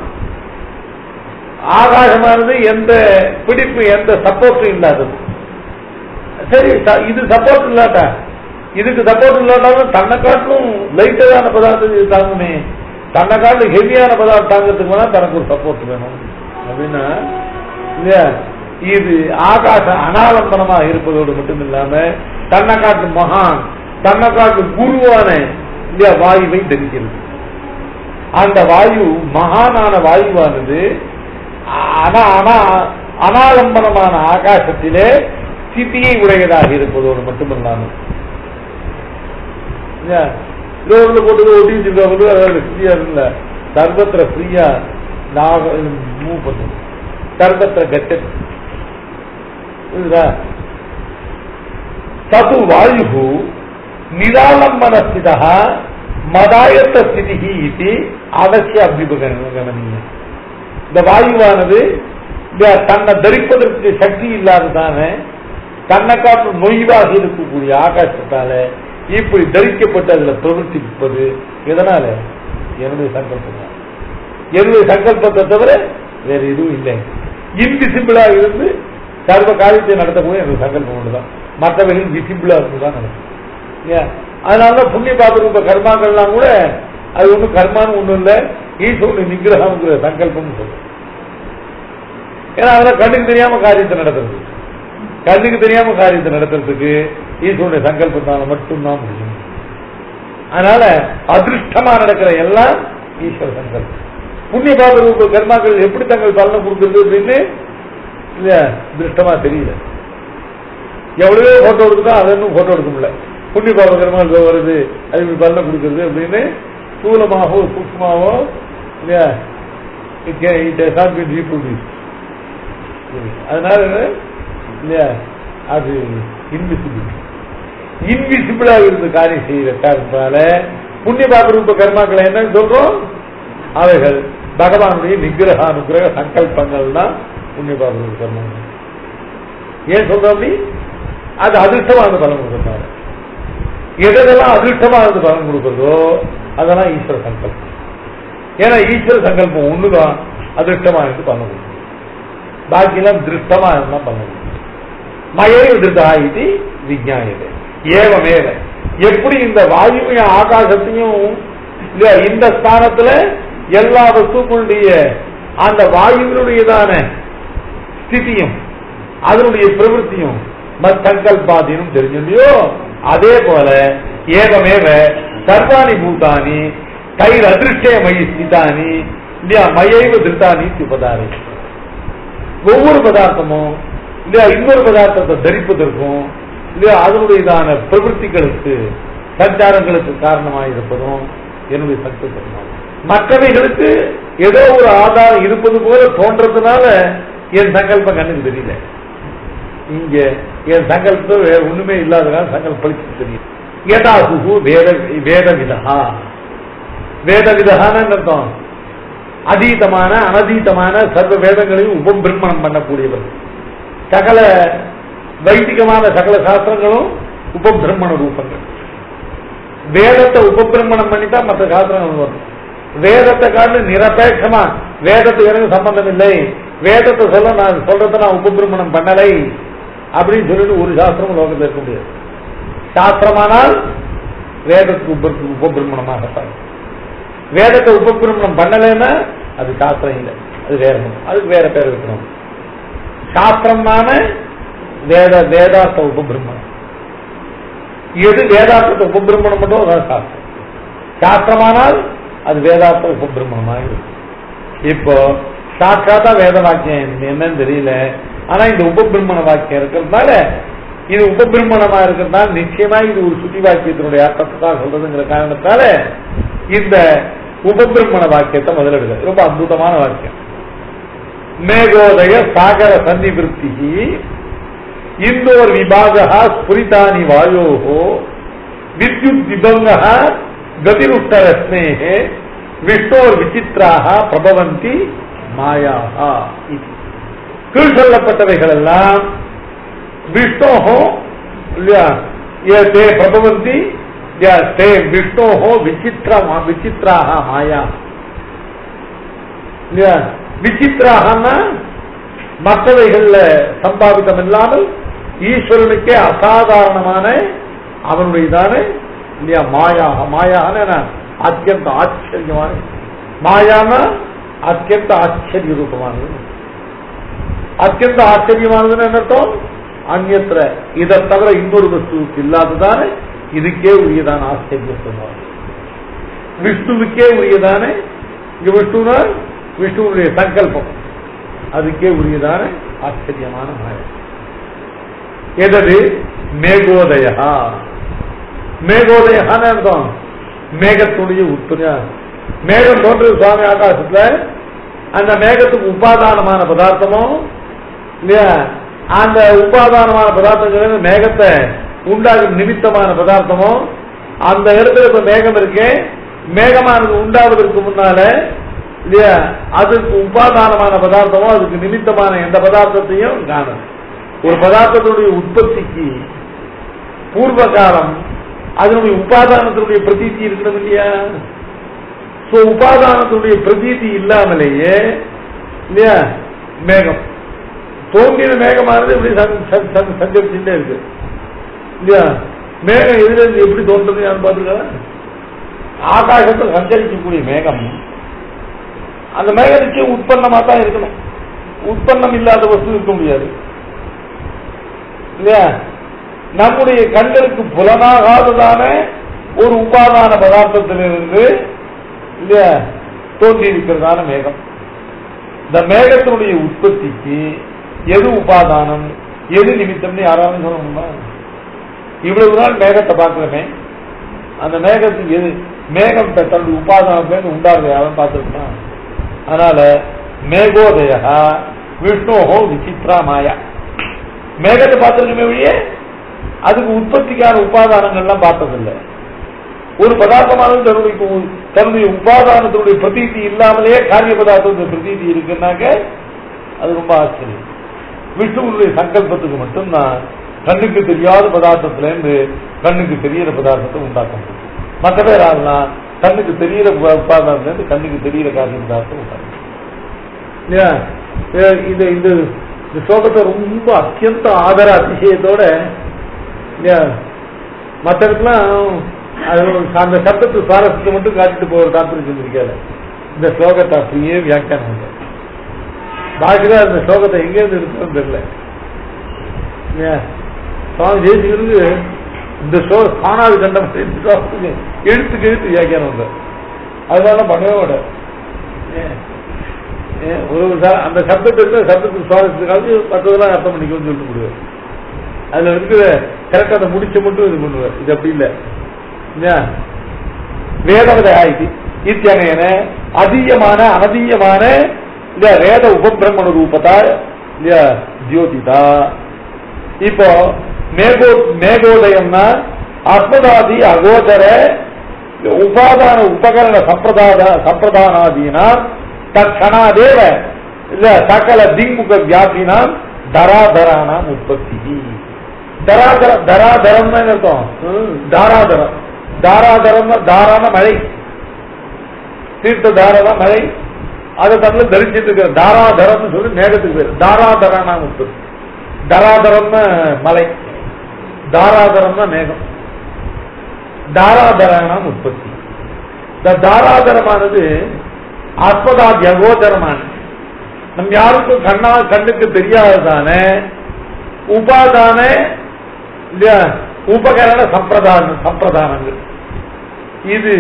ஆகாசமானது எந்த பிடிப்பு எந்த சப்போர்ட்டும் இல்லாதது சரி ச- இது சப்போர்ட் இல்லாட்டா இதுக்கு சப்போர்ட் இல்லாட்டாலும் தன்னை காட்டிலும் லைட்டதான பதார்த்தம் இது தாங்குமே தன்னை காட்டிலும் ஹெவியான பதார்த்தம் தாங்கிறதுக்கு வேணா தனக்கு ஒரு சப்போர்ட் வேணும் அப்படின்னா இல்லையா இது ஆகாச அனாலம்பனமா இருப்பதோடு மட்டும் இல்லாம தன்னை காட்டு மகான் தன்னை காட்டு குருவான இல்லையா வாயுவை தரிக்கிறது அந்த வாயு மகானான வாயுவானது ஆனா ஆனா அனாலம்பனமான ஆகாசத்திலே ஸ்திதியை உடையதாக இருப்பதோடு மட்டுமல்லாமல் இல்லையா? ரோட்ல போட்டு ஒட்டி வச்சிருக்காங்க அதோட ஃப்ரீயா இருக்குல்ல சர்வத்திர ஃப்ரீயா நாக மூவ் பண்ணும் சர்வத்திர கச்சன் புரியுதா தது வாயு நிராலம்பன ஸ்திதா மதாயத்த ஸ்திதி இது அவசிய அபிபகணனீய இந்த வாயுவானது இந்த தன்னை தரிப்பதற்கு சக்தி இல்லாததானே தன்னை காட்டும் நொய்வாக இருக்கக்கூடிய ஆகாசத்தால இப்படி தரிக்கப்பட்டு அதுல பிரவர்த்திப்பது எதனால என்னுடைய சங்கல்பம் தான். என்னுடைய சங்கல்பத்தை தவிர வேற எதுவும் இல்லை இன்விசிபிளா இருந்து சர்வ காரியத்தை நடத்தக்கூடிய என்னுடைய சங்கல்பம் ஒன்றுதான் மற்றவர்கள் விசிபிளா இருந்து தான் நடக்கும் இல்லையா அதனாலதான் புண்ணிய பாபரூப கர்மாக்கள்லாம் கூட அது ஒண்ணும் கர்மான்னு ஒண்ணும் இல்ல ஈஸ்வருடைய நிகிரகம்ங்கிற சங்கல்பம்னு சொல்லும் ஏன்னா அதெல்லாம் கண்ணுக்கு தெரியாம காரியத்தை நடத்துறது கண்ணுக்கு தெரியாம காரியத்தை நடத்துறதுக்கு ஈஸ்வருடைய சங்கல்பத்தால மட்டும்தான் முடியும் அதனால அதிருஷ்டமா நடக்கிற எல்லாம் ஈஸ்வர சங்கல்பம் புண்ணிய பாப ரூப கர்மாக்கள் எப்படி தங்கள் பலனை கொடுக்குறது அப்படின்னு இல்ல திருஷ்டமா தெரியல எவ்வளவோ போட்டோ எடுத்தா அதை இன்னும் போட்டோ எடுக்க முடியல புண்ணிய பாப கர்மாக்கள் வருது அது இப்படி பலனை கொடுக்குறது அப்படின்னு ஸ்தூலமாகவோ சூக்மாவோ இல்லையா it it not been reproduce அதனால இல்லையா அது இன்விசிபிள் இன்விசிபிளா இருந்து காரியம் செய்யற காரணத்தால புண்ணிய பாபரூப கர்மாக்களை என்னன்னு சொல்றோம் அவைகள் பகவானுடைய நிகிரக அனுகிரக சங்கல்பங்கள் தான் புண்ணிய பாபரூப கர்மங்கள் ஏன் சொல்றோம் அப்படி அது அதிர்ஷ்டமா இருந்து பலன் கொடுக்கறதால எதெல்லாம் அதிர்ஷ்டமா இருந்து பலன் கொடுக்கறதோ அதெல்லாம் ஈஸ்வர சங்கல்பம் ஏன்னா ஈஸ்வர சங்கல்பம் ஒண்ணுதான் அதிர்ஷ்டமா இருந்து பலன் கொடுக்கும் பாக்கியெல்லாம் திருஷ்டமா இருந்தா பண்ண முடியும் மயே விடுதா இது விஜாயது ஏவமேவ எப்படி இந்த வாயுவையும் ஆகாசத்தையும் இல்லையா இந்த ஸ்தானத்துல எல்லா வஸ்துக்களுடைய அந்த வாயுவினுடையதான ஸ்திதியும் அதனுடைய பிரவൃத்தியும் மத்தங்கல்பாதீனம் தெரிஞ்சுலையோ அதே போல ஏகமேவ சர்வாணி பூதானி கைர் அதிருஷ்டய மயி ஸ்திதானி இல்லையா மயைவ திருத்தானி உபதாரி ஒவ்வொரு பதார்த்தமும் இல்லையா இன்னொரு பதார்த்தத்தை தரிப்பதற்கும் இல்லையா அதனுடையதான பிரவൃத்திகளுக்கு சஞ்சாரங்களுக்கு காரணமாக இருப்பதும் என்னுடைய சங்கல்பம் மற்றவைகளுக்கு ஏதோ ஒரு ஆதாரம் இருப்பது போல தோன்றதுனால என் சங்கல்பம் கண்ணுக்கு தெரியல இங்க என் சங்கல்பம் வேற ஒண்ணுமே இல்லாதனால சங்கல்பம் பழிச்சு தெரியும் ஏதாசுகு வேத வேத விதா வேத விதகான்னு அர்த்தம் அதீதமான அனதீதமான சர்வ வேதங்களையும் உபபிரமணம் பண்ணக்கூடியவர் சகல வைதிகமான சகல சாஸ்திரங்களும் உபபிரமண ரூபங்கள் வேதத்தை உபபிரமணம் பண்ணி தான் மற்ற சாஸ்திரங்கள் வரும் வேதத்தை காட்டு நிரபேட்சமா வேதத்துக்கு எனக்கு சம்பந்தம் இல்லை வேதத்தை சொல்ல நான் சொல்றதை நான் உபபிரமணம் பண்ணலை அப்படின்னு சொல்லிட்டு ஒரு சாஸ்திரம் லோகத்தில் இருக்க முடியாது சாஸ்திரமானால் வேதத்துக்கு உப உபபிரமணமாகத்தான் வேதத்தை உபபிரமணம் பண்ணலைன்னா அது சாஸ்திரம் இல்லை அது வேற ஒண்ணு. அதுக்கு வேற பேர் இருக்கணும் சாஸ்திரமான வேத வேதார்த்த உபபிரமணம் எது வேதார்த்தத்தை உபபிரமணம் பண்ணோ அதான் சாஸ்திரம் சாஸ்திரமானால் அது வேதார்த்த உபபிரமணமாக இருக்கும் இப்போ சாட்சாத்தா வேத வாக்கியம் என்னன்னு தெரியல ஆனா இந்த உபபிரமண வாக்கியம் இருக்கிறதுனால இது உபபிரமணமா இருக்கிறதுனால நிச்சயமா இது ஒரு சுத்தி வாக்கியத்தினுடைய அர்த்தத்தை தான் சொல்றதுங்கிற காரணத்தால இந்த உபபிரமண வாக்கியத்தை முதலெடுக்க ரொம்ப அற்புதமான வாக்கியம் மேகோதய சாகர சன்னிவிருத்தி இந்தோர் விபாக ஸ்புரிதானி வாயோ வித்யுத் விபங்க கதிருஷ்டரஸ்னே விஷ்ணோர் விசித்ராக பிரபவந்தி மாயா கீழ் சொல்லப்பட்டவைகள் எல்லாம் விஷ்ணோஹோ இல்லையா ये ते प्रभवन्ति या ते विष्णोः विचित्र विचित्राः माया இல்லையா விசித்திராகனா மற்றவைகள்ல சம்பாவிதம் இல்லாமல் ஈஸ்வரனுக்கே அசாதாரணமான அவனுடையதான இல்லையா மாயாக மாயான என்ன? அத்தியந்த ஆச்சரியமான மாயான அத்தியந்த ஆச்சரிய ரூபமானது அத்தியந்த ஆச்சரியமானதுன்னு என்ன அர்த்தம் அந்நியத்திர இதை தவிர இன்னொரு வஸ்துவுக்கு இல்லாததான இதுக்கே உரியதான ஆச்சரியம் சொல்லுவாங்க விஷ்ணுவுக்கே உரியதான இங்க விஷ்ணுனா விஷ்ணுவுடைய சங்கல்பம் அதுக்கே உரியதான ஆச்சரியமான மாயம் எதது மேகோதயா மேகோதயான்னு அர்த்தம் மேகத்துடைய உற்பத்தியா மேகம் தோன்றது சுவாமி ஆகாசத்துல அந்த மேகத்துக்கு உபாதானமான பதார்த்தமும் இல்லையா அந்த உபாதானமான பதார்த்தங்கள் மேகத்தை உண்டாகும் நிமித்தமான பதார்த்தமும் அந்த இடத்துல இப்ப மேகம் இருக்கு மேகமானது உண்டாவதற்கு முன்னால இல்லையா அதுக்கு உபாதானமான பதார்த்தமோ அதுக்கு நிமித்தமான எந்த பதார்த்தத்தையும் காணும் ஒரு பதார்த்தத்துடைய உற்பத்திக்கு பூர்வ காலம் அதனுடைய உபாதானத்தினுடைய பிரதீதி இருக்கணும் இல்லையா சோ உபாதானத்தினுடைய பிரதீதி இல்லாமலேயே இல்லையா மேகம் தோன்றின மேகமானது இப்படி சஞ்~ சஞ்~ சஞ்~ சஞ்சரிச்சுட்டே இருக்கு இல்லையா மேகம் எதுல இருந்து எப்படி தோன்றது யாரும் பார்த்துருக்கா ஆகாசத்தில் சஞ்சரிக்கக்கூடிய மேகம் அந்த மேகத்துக்கு உற்பத்தமா தான் இருக்கணும் உற்பத்தம் இல்லாத வஸ்து இருக்க முடியாது இல்லையா நம்முடைய கண்களுக்கு புலனாகாததான ஒரு உபாதான பதார்த்தத்திலிருந்து இல்லையா தோன்றி இருக்கிறதான மேகம் இந்த மேகத்தினுடைய உற்பத்திக்கு எது உபாதானம் எது நிமித்தம்னு யாராவது சொல்ல முடியுமா இவ்வளவு நாள் மேகத்தை பார்க்கிறோமே அந்த மேகத்துக்கு எது மேகம் த- தன்னுடைய உபாதானத்துல உண்டாகுது யாரும் பார்த்துருக்கா அதனால மேகோதய விஷ்ணோஹோ விசித்ரா மாயா மேகத்தை பார்த்திருக்கமே வழியே அதுக்கு உற்பத்திக்கான உபாதானங்கள்லாம் பார்த்ததில்லை ஒரு பதார்த்தமானது தன்னுடைய உ- தன்னுடைய உபாதானத்தினுடைய பிரதீதி இல்லாமலேயே காரிய பதார்த்தத்துடைய பிரதீதி இருக்குன்னாக்க அது ரொம்ப ஆச்சரியம் விஷ்ணுவனுடைய சங்கல்பத்துக்கு மட்டும்தான் கண்ணுக்கு தெரியாத பதார்த்தத்துல இருந்து கண்ணுக்கு தெரியிற பதார்த்தத்தை உண்டாக்க முடியும் மற்ற பேர் ஆகலாம் கண்ணுக்கு தெரியிற உபா- உபாதானத்துல இருந்து கண்ணுக்கு தெரியிற காரிய பதார்த்தம் உண்டாக்க முடியும். இல்லையா ஏ, இது இது இந்த ஸ்லோகத்தை ரொம்ப அத்தியந்த ஆதர அதிசயத்தோட இல்லையா மற்ற இடத்துலாம் அது ஒரு அந்த சப்தத்து சுவாரஸ்யத்தை மட்டும் காட்டிட்டு போகிற தாற்பயம் சொல்லியிருக்காரு இந்த ஸ்லோகத்தை அப்படியே வியாக்கியானம் பண்றாரு. பாஷில அந்த ஸ்லோகத்தை எங்க இருந்து எடுத்தோம் தெரியல இல்லையா? சுவாமி ஜெயசிகருக்கு இந்த ஸ்லோகம் காணாது கண்ட மாதிரி இந்த ஸ்லோகத்துக்கு எழுத்துக்கு எழுத்து வியாக்கியானம் வந்தார் அதனால பண்ணவே மாட்டார் ஏன்? ஏன்? ஒரு ஒரு சா- அந்த சப்தத்துக்கு சப்தத்துக்கு சுவாரஸ்யத்துக்காக மற்றதெல்லாம் அர்த்தம் பண்ணிக்கணும்னு சொல்லிட்டு முடியாது அதுல இருக்கிற கரெக்டா அந்த முடிச்ச மட்டும் இது பண்ணுவார் இது அப்படி இல்ல இல்லையா வேதவத ஆயிடுச்சு இத்தியனையன அதீயமான அனதீயமான இந்த வேத உபபிரமண ரூபதா இல்லையா ஜோதிதா இப்போ மேகோ மேகோதயம்னா அஸ்மதாதி அகோச்சர உபாதான உபகரண சம்பிரதான சம்பிரதானாதீனா தற்கணாதேவ இல்ல சகல திங்முக வியாபினாம் தராதரானாம் உற்பத்தி தராதர தராதரம் அர்த்தம் ம், தாராதரம் தாராதரம் தாரான மழை தீர்த்த தாரா மழை அதை தன்ன தரிச்சிட்டு இருக்கிற தாராதரம்னு சொல்லி மேகத்துக்கு பேர் தாராதரானா உற்பத்தி தராதரம்னு மலை தாராதரம்னா மேகம் தாராதரானாம் உற்பத்தி இந்த தாராதரமானது ஆஸ்பதாதி அகோதரமான நம் யாருக்கும் கண்ணா கண்ணுக்கு தெரியாததான உபாதான இல்லையா உபகரண சம்பிரதான சம்பிரதானங்கள் இது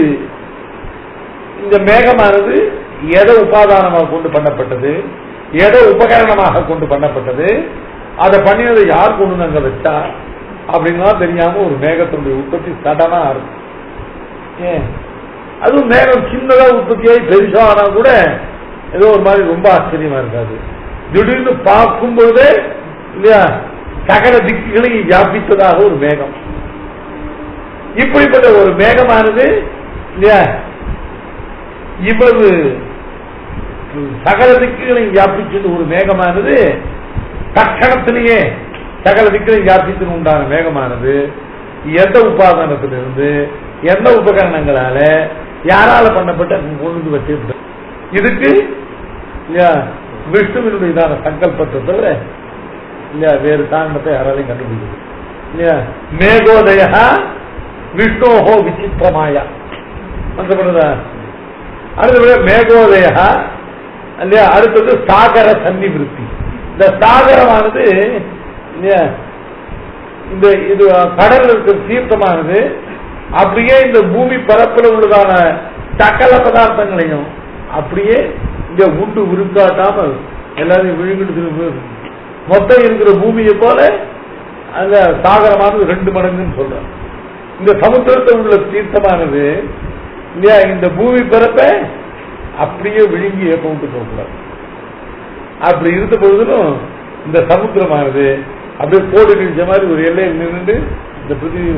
இந்த மேகமானது எதை உபாதானமாக கொண்டு பண்ணப்பட்டது எதை உபகரணமாக கொண்டு பண்ணப்பட்டது அதை பண்ணினதை யார் கொண்டு வந்து அங்க வச்சா அப்படின்லாம் தெரியாம ஒரு மேகத்தினுடைய உற்பத்தி சடனா இருக்கும் ஏன் அதுவும் மேகம் சின்னதா உற்பத்தியாகி பெருசா ஆனா கூட ஏதோ ஒரு மாதிரி ரொம்ப ஆச்சரியமா இருக்காது திடீர்னு பார்க்கும் பொழுதே இல்லையா சகல திக்குகளையும் வியாபித்ததாக ஒரு மேகம் இப்படிப்பட்ட ஒரு மேகமானது இல்லையா இவ்வளவு சகல திக்குகளையும் வியாபிச்சுட்டு ஒரு மேகமானது தட்சணத்திலேயே சகல திக்குகளையும் வியாபித்து உண்டான மேகமானது எந்த உபாதானத்திலிருந்து எந்த உபகரணங்களால யாரால பண்ணப்பட்ட கொண்டு வந்து வச்சிருந்த இதுக்கு இல்லையா விஷ்ணுவினுடைய இதான சங்கல்பத்தை தவிர இல்லையா வேறு காரணத்தை யாராலையும் கண்டுபிடிக்கிறது இல்லையா மேகோதய விஷ்ணோஹோ விசித்திரமாயா மந்தப்படுதா அடுத்தபடி மேகோதய இல்லையா அடுத்தது சாகர சன்னிவிருத்தி இந்த சாகரமானது இல்லையா இந்த இது கடல் இருக்கிற தீர்த்தமானது அப்படியே இந்த பூமி பரப்புல உள்ளதான சகல பதார்த்தங்களையும் அப்படியே இங்க உண்டு உருக்காட்டாமல் எல்லாரையும் விழுங்கிட்டு மொத்தம் இருக்கிற பூமியை போல அந்த சாகரமானது ரெண்டு மடங்குன்னு சொல்றேன் இந்த சமுத்திரத்தில் உள்ள தீர்த்தமானது இல்லையா இந்த பூமி பரப்ப அப்படியே விழுங்கி கொண்டு போகக்கூடாது அப்படி இருந்த பொழுதிலும் இந்த சமுத்திரமானது அப்படியே கோடி நிமிஷ மாதிரி ஒரு எல்லையில் நின்று இந்த பிருத்திவி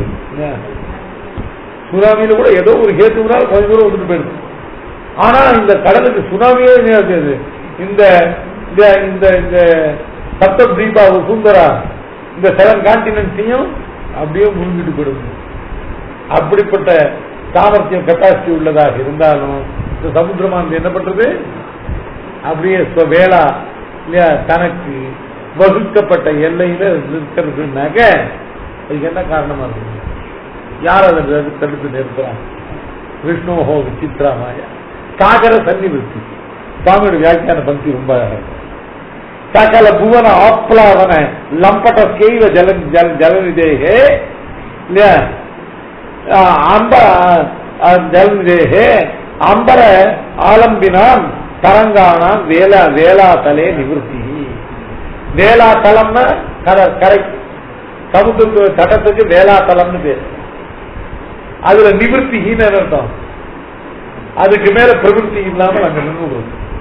சுனாமியில கூட ஏதோ ஒரு ஹேத்துனால கொஞ்சம் தூரம் வந்துட்டு போயிடுது ஆனா இந்த கடலுக்கு சுனாமியே இருக்காது இந்த இந்த- இந்த இந்த சப்த தீபா சுந்தரா இந்த செவன் கான்டினென்ட்ஸையும் அப்படியே முழுங்கிட்டு போயிடுது அப்படிப்பட்ட சாமர்த்தியம் கெப்பாசிட்டி உள்ளதாக இருந்தாலும் இந்த சமுத்திரமானது என்ன பண்றது அப்படியே ஸ்வ வேளா இல்லையா தனக்கு வகுக்கப்பட்ட எல்லையில இருக்கிறதுனாக்க அதுக்கு என்ன காரணமா இருக்கு யார் அதை தடு- தடுத்து நிறுத்துறான் விஷ்ணுஹோ விசித்ராமாய சாகர சன்னிவிருத்தி சுவாமியோட வியாக்கியான பந்தி ரொம்ப அழகா இருக்கு. சகல புவன ஆப்லாவன லம்பட ஸ்கெய்வ ஜல ஜல ஜலநிதேகே இல்லையா ಆ, ಅಂಬ ಆ, ಜಲನಿಧೇಹೆ ಅಂಬರ ஆலம்பினான் தரங்கானான் வேலா வேளாத்தலே நிவர்த்தி வேளாத்தலம்னா கடல் கரை சமுத்திர தட்டத்துக்கு வேளாத்தலம்னு பேர் அதுல நிவர்த்தி ஹீனர் அர்த்தம் அதுக்கு மேல பிரவருத்தி இல்லாமல் அங்க நின்று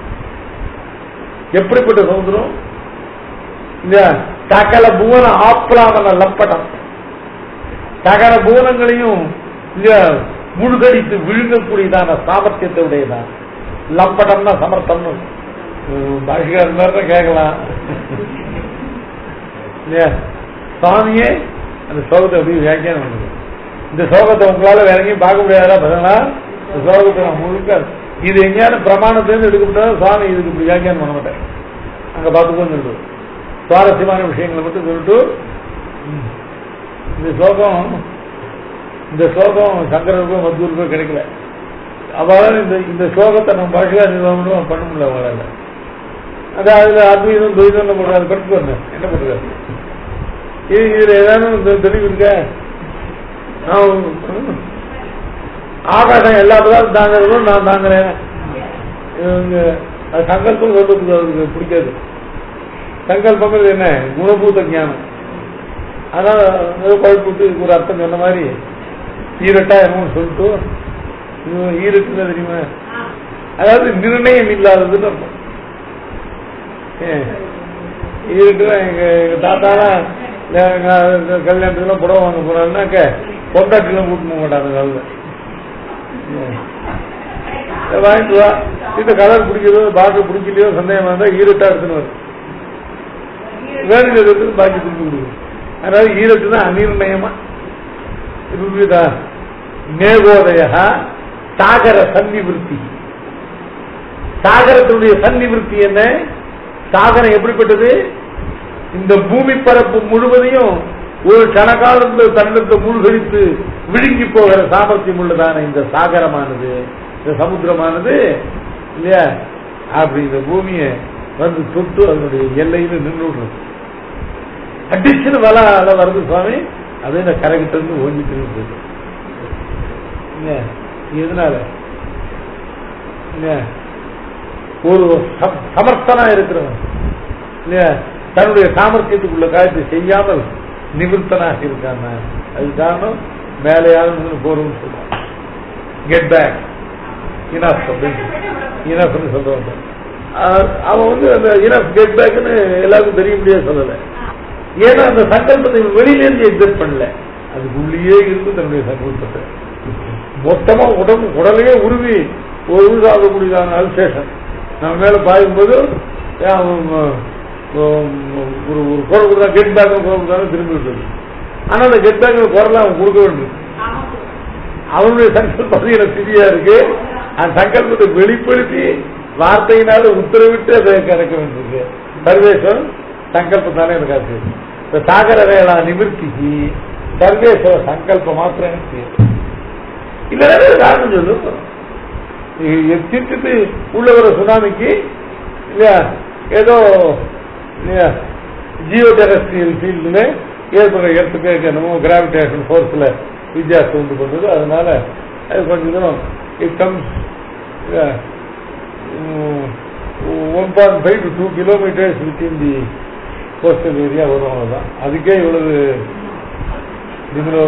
எப்படிப்பட்ட சமுத்திரம் இல்லையா சகல புவன ஆப்லாவன லம்படம் சகல பூனங்களையும் இல்லையா முழுகடித்து விழுங்கக்கூடியதான சாமர்த்தியத்தை உடையதான் லம்படம்னா சமர்த்தம்னு பாஷிகார் மாதிரி கேட்கலாம் இல்லையா சுவாமியே அந்த சோகத்தை அப்படியே வியாக்கியானம் பண்ணுது இந்த சோகத்தை உங்களால வேற எங்கேயும் பார்க்க முடியாதா பதினா இந்த சோகத்தை நான் முழுக்க இது எங்கேயான பிரமாணத்திலிருந்து எடுக்கப்பட்டாலும் சுவாமி இதுக்கு இப்படி வியாக்கியானம் பண்ண மாட்டேன் அங்க பார்த்துக்கோன்னு இருக்கு சுவாரஸ்யமான விஷயங்களை மட்டும் சொல்லிட்டு ம். இந்த ஸ்லோகம் இந்த ஸ்லோகம் சங்கரருக்கோ மத்தூருக்கோ கிடைக்கல அவரால் இந்த இந்த ஸ்லோகத்தை நம்ம பாஷையா நிர்வாகம் பண்ண முடியல அவரால் அது அதுல அத்வைதம் துவைதம் போடுறாரு படிச்சு வந்தேன் என்ன பண்றாரு இது இதுல ஏதாவது தெளிவு இருக்க நான் ஆகாசம் எல்லா பதார்த்தம் தாங்கிறதும் நான் தாங்குறேன் இவங்க அது சங்கல்பம் சொல்றதுக்கு அவருக்கு பிடிக்காது சங்கல்பங்கிறது என்ன குணபூத ஞானம் அதான் ஏதோ குழப்பி விட்டு இதுக்கு ஒரு அர்த்தம் சொன்ன மாதிரி ஈரட்டா என்னமோ சொல்லிட்டு இது ஈரட்டுன்னு தெரியுமா அதாவது நிர்ணயம் இல்லாததுன்னு அர்த்தம் ஏன், ஈரட்டுனா எங்க எங்க தாத்தாலாம் எங்க கல்யாணத்துக்குலாம் புடவை வாங்க போறாருனாக்க பொண்டாட்டிலாம் கூட்டு போக மாட்டாங்க காலில் வாங்கிட்டு வா இந்த கலர் பிடிக்கிறதோ பார்க்க பிடிக்கலையோ சந்தேகமா இருந்தா ஈரட்டா எடுத்துன்னு வரும் வேணுங்கிறது எடுத்து பாக்கி திருப்பி கொடுக்கும் அதாவது ஈரட்டு தான் அநிர்ணயமா இருக்குதா மேகோதய சாகர சன்னிவிருத்தி சாகரத்தினுடைய சன்னிவிருத்தி என்ன சாகரம் எப்படிப்பட்டது இந்த பூமி பரப்பு முழுவதையும் ஒரு கணக்காலத்தில் தன்னத்தை மூழ்கடித்து விழுங்கி போகிற சாமர்த்தியம் உள்ளதான இந்த சாகரமானது இந்த சமுத்திரமானது இல்லையா அப்படி இந்த பூமியை வந்து தொட்டு அதனுடைய எல்லையில நின்று விடுறது அடிச்சுன்னு வலை அலை வருது சுவாமி அது இந்த கரைகிட்ட இருந்து ஓஞ்சிட்டு இருக்குது இல்லையா? எதனால இல்லையா? ஒரு சம்- சமர்த்தனா இருக்கிறவன் இல்லையா தன்னுடைய சாமர்த்தியத்துக்குள்ள காரியத்தை செய்யாமல் நிவர்த்தனாக இருக்கான் அது காரணம் மேலையாவது போறோம்னு சொல்றான் கெட் பேக் இனஃப் அப்படின்னு இனஃப்னு சொல்றவன் அஹ் அவன் வந்து அந்த இனஃப் கெட் பேக்னு எல்லாருக்கும் தெரிய முடியாது சொல்லல ஏன்னா அந்த சங்கல்பத்தை இவன் வெளியில இருந்து எக்ஸிட் பண்ணல அதுக்குள்ளேயே இருந்து தன்னுடைய சங்கல்பத்தை மொத்தமா உடம்பு உடலையே உருவி ஒரு உருவாகக்கூடியதான அல்சேஷன் நம்ம மேல பாயும்போது அஹ், உம், உம், ஒரு ஒரு குரல் கொடுத்தா கெட் பேக் குரல் கொடுத்தாலும் திரும்பி விட்டுருது ஆனா அந்த கெட் பேக் குரல் அவன் கொடுக்க வேண்டும் அவனுடைய சங்கல்பம் எனக்கு சிறியா இருக்கு அந்த சங்கல்பத்தை வெளிப்படுத்தி வார்த்தையினால உத்தரவிட்டு அதை கிடைக்க வேண்டியிருக்கு சர்வேஸ்வரன் சங்கல்பத்தானே எனக்கு அது இந்த சாகர வேளா நிவர்த்திக்கு சர்வேஸ்வர சங்கல்பம் மாத்திரம் எனக்கு தெரியும். இல்லைன்னா காரணம் சொல்லு எத்திட்டு உள்ள வர சுனாமிக்கு இல்லையா ஏதோ இல்லையா ஜியோ டெரஸ்ட்ரியல் ஃபீல்டுல ஏற்படுற இடத்துக்கு என்னமோ கிராவிடேஷன் ஃபோர்ஸ்ல வித்தியாசம் உண்டு பண்றது அதனால அது கொஞ்சம் தூரம் it comes one point five to two kilometres within the coastal area வரும் அவ்வளவுதான் அதுக்கே இவ்வளவு திமிரோ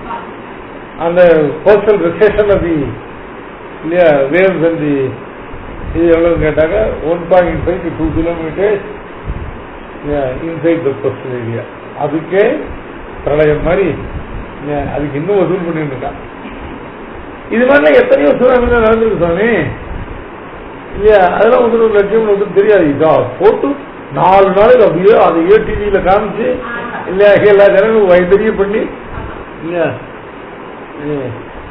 அந்த கோஸ்டல் ரிசேஷன் ஆஃப் தி இல்லையா வேவ்ஸ் அண்ட் தி இது எவ்வளவு கேட்டாங்க one point five to two kilometres inside the coastal area அதுக்கே பிரளயம் மாதிரி yeah, அதுக்கு இன்னும் வசூல் பண்ணிட்டு இருக்கான் இது மாதிரிலாம் எத்தனையோ சுனாமிலாம் நடந்திருக்கு சுவாமி இல்லையா அதெல்லாம் வந்து ஒரு லட்சியம் வந்து தெரியாது இதா போட்டு நாலு நாளைக்கு அப்படியே அதை ஏடிவியில காமிச்சு இல்லையா எல்லா ஜனங்களும் வைத்தறிய பண்ணி இல்லையா ஏ.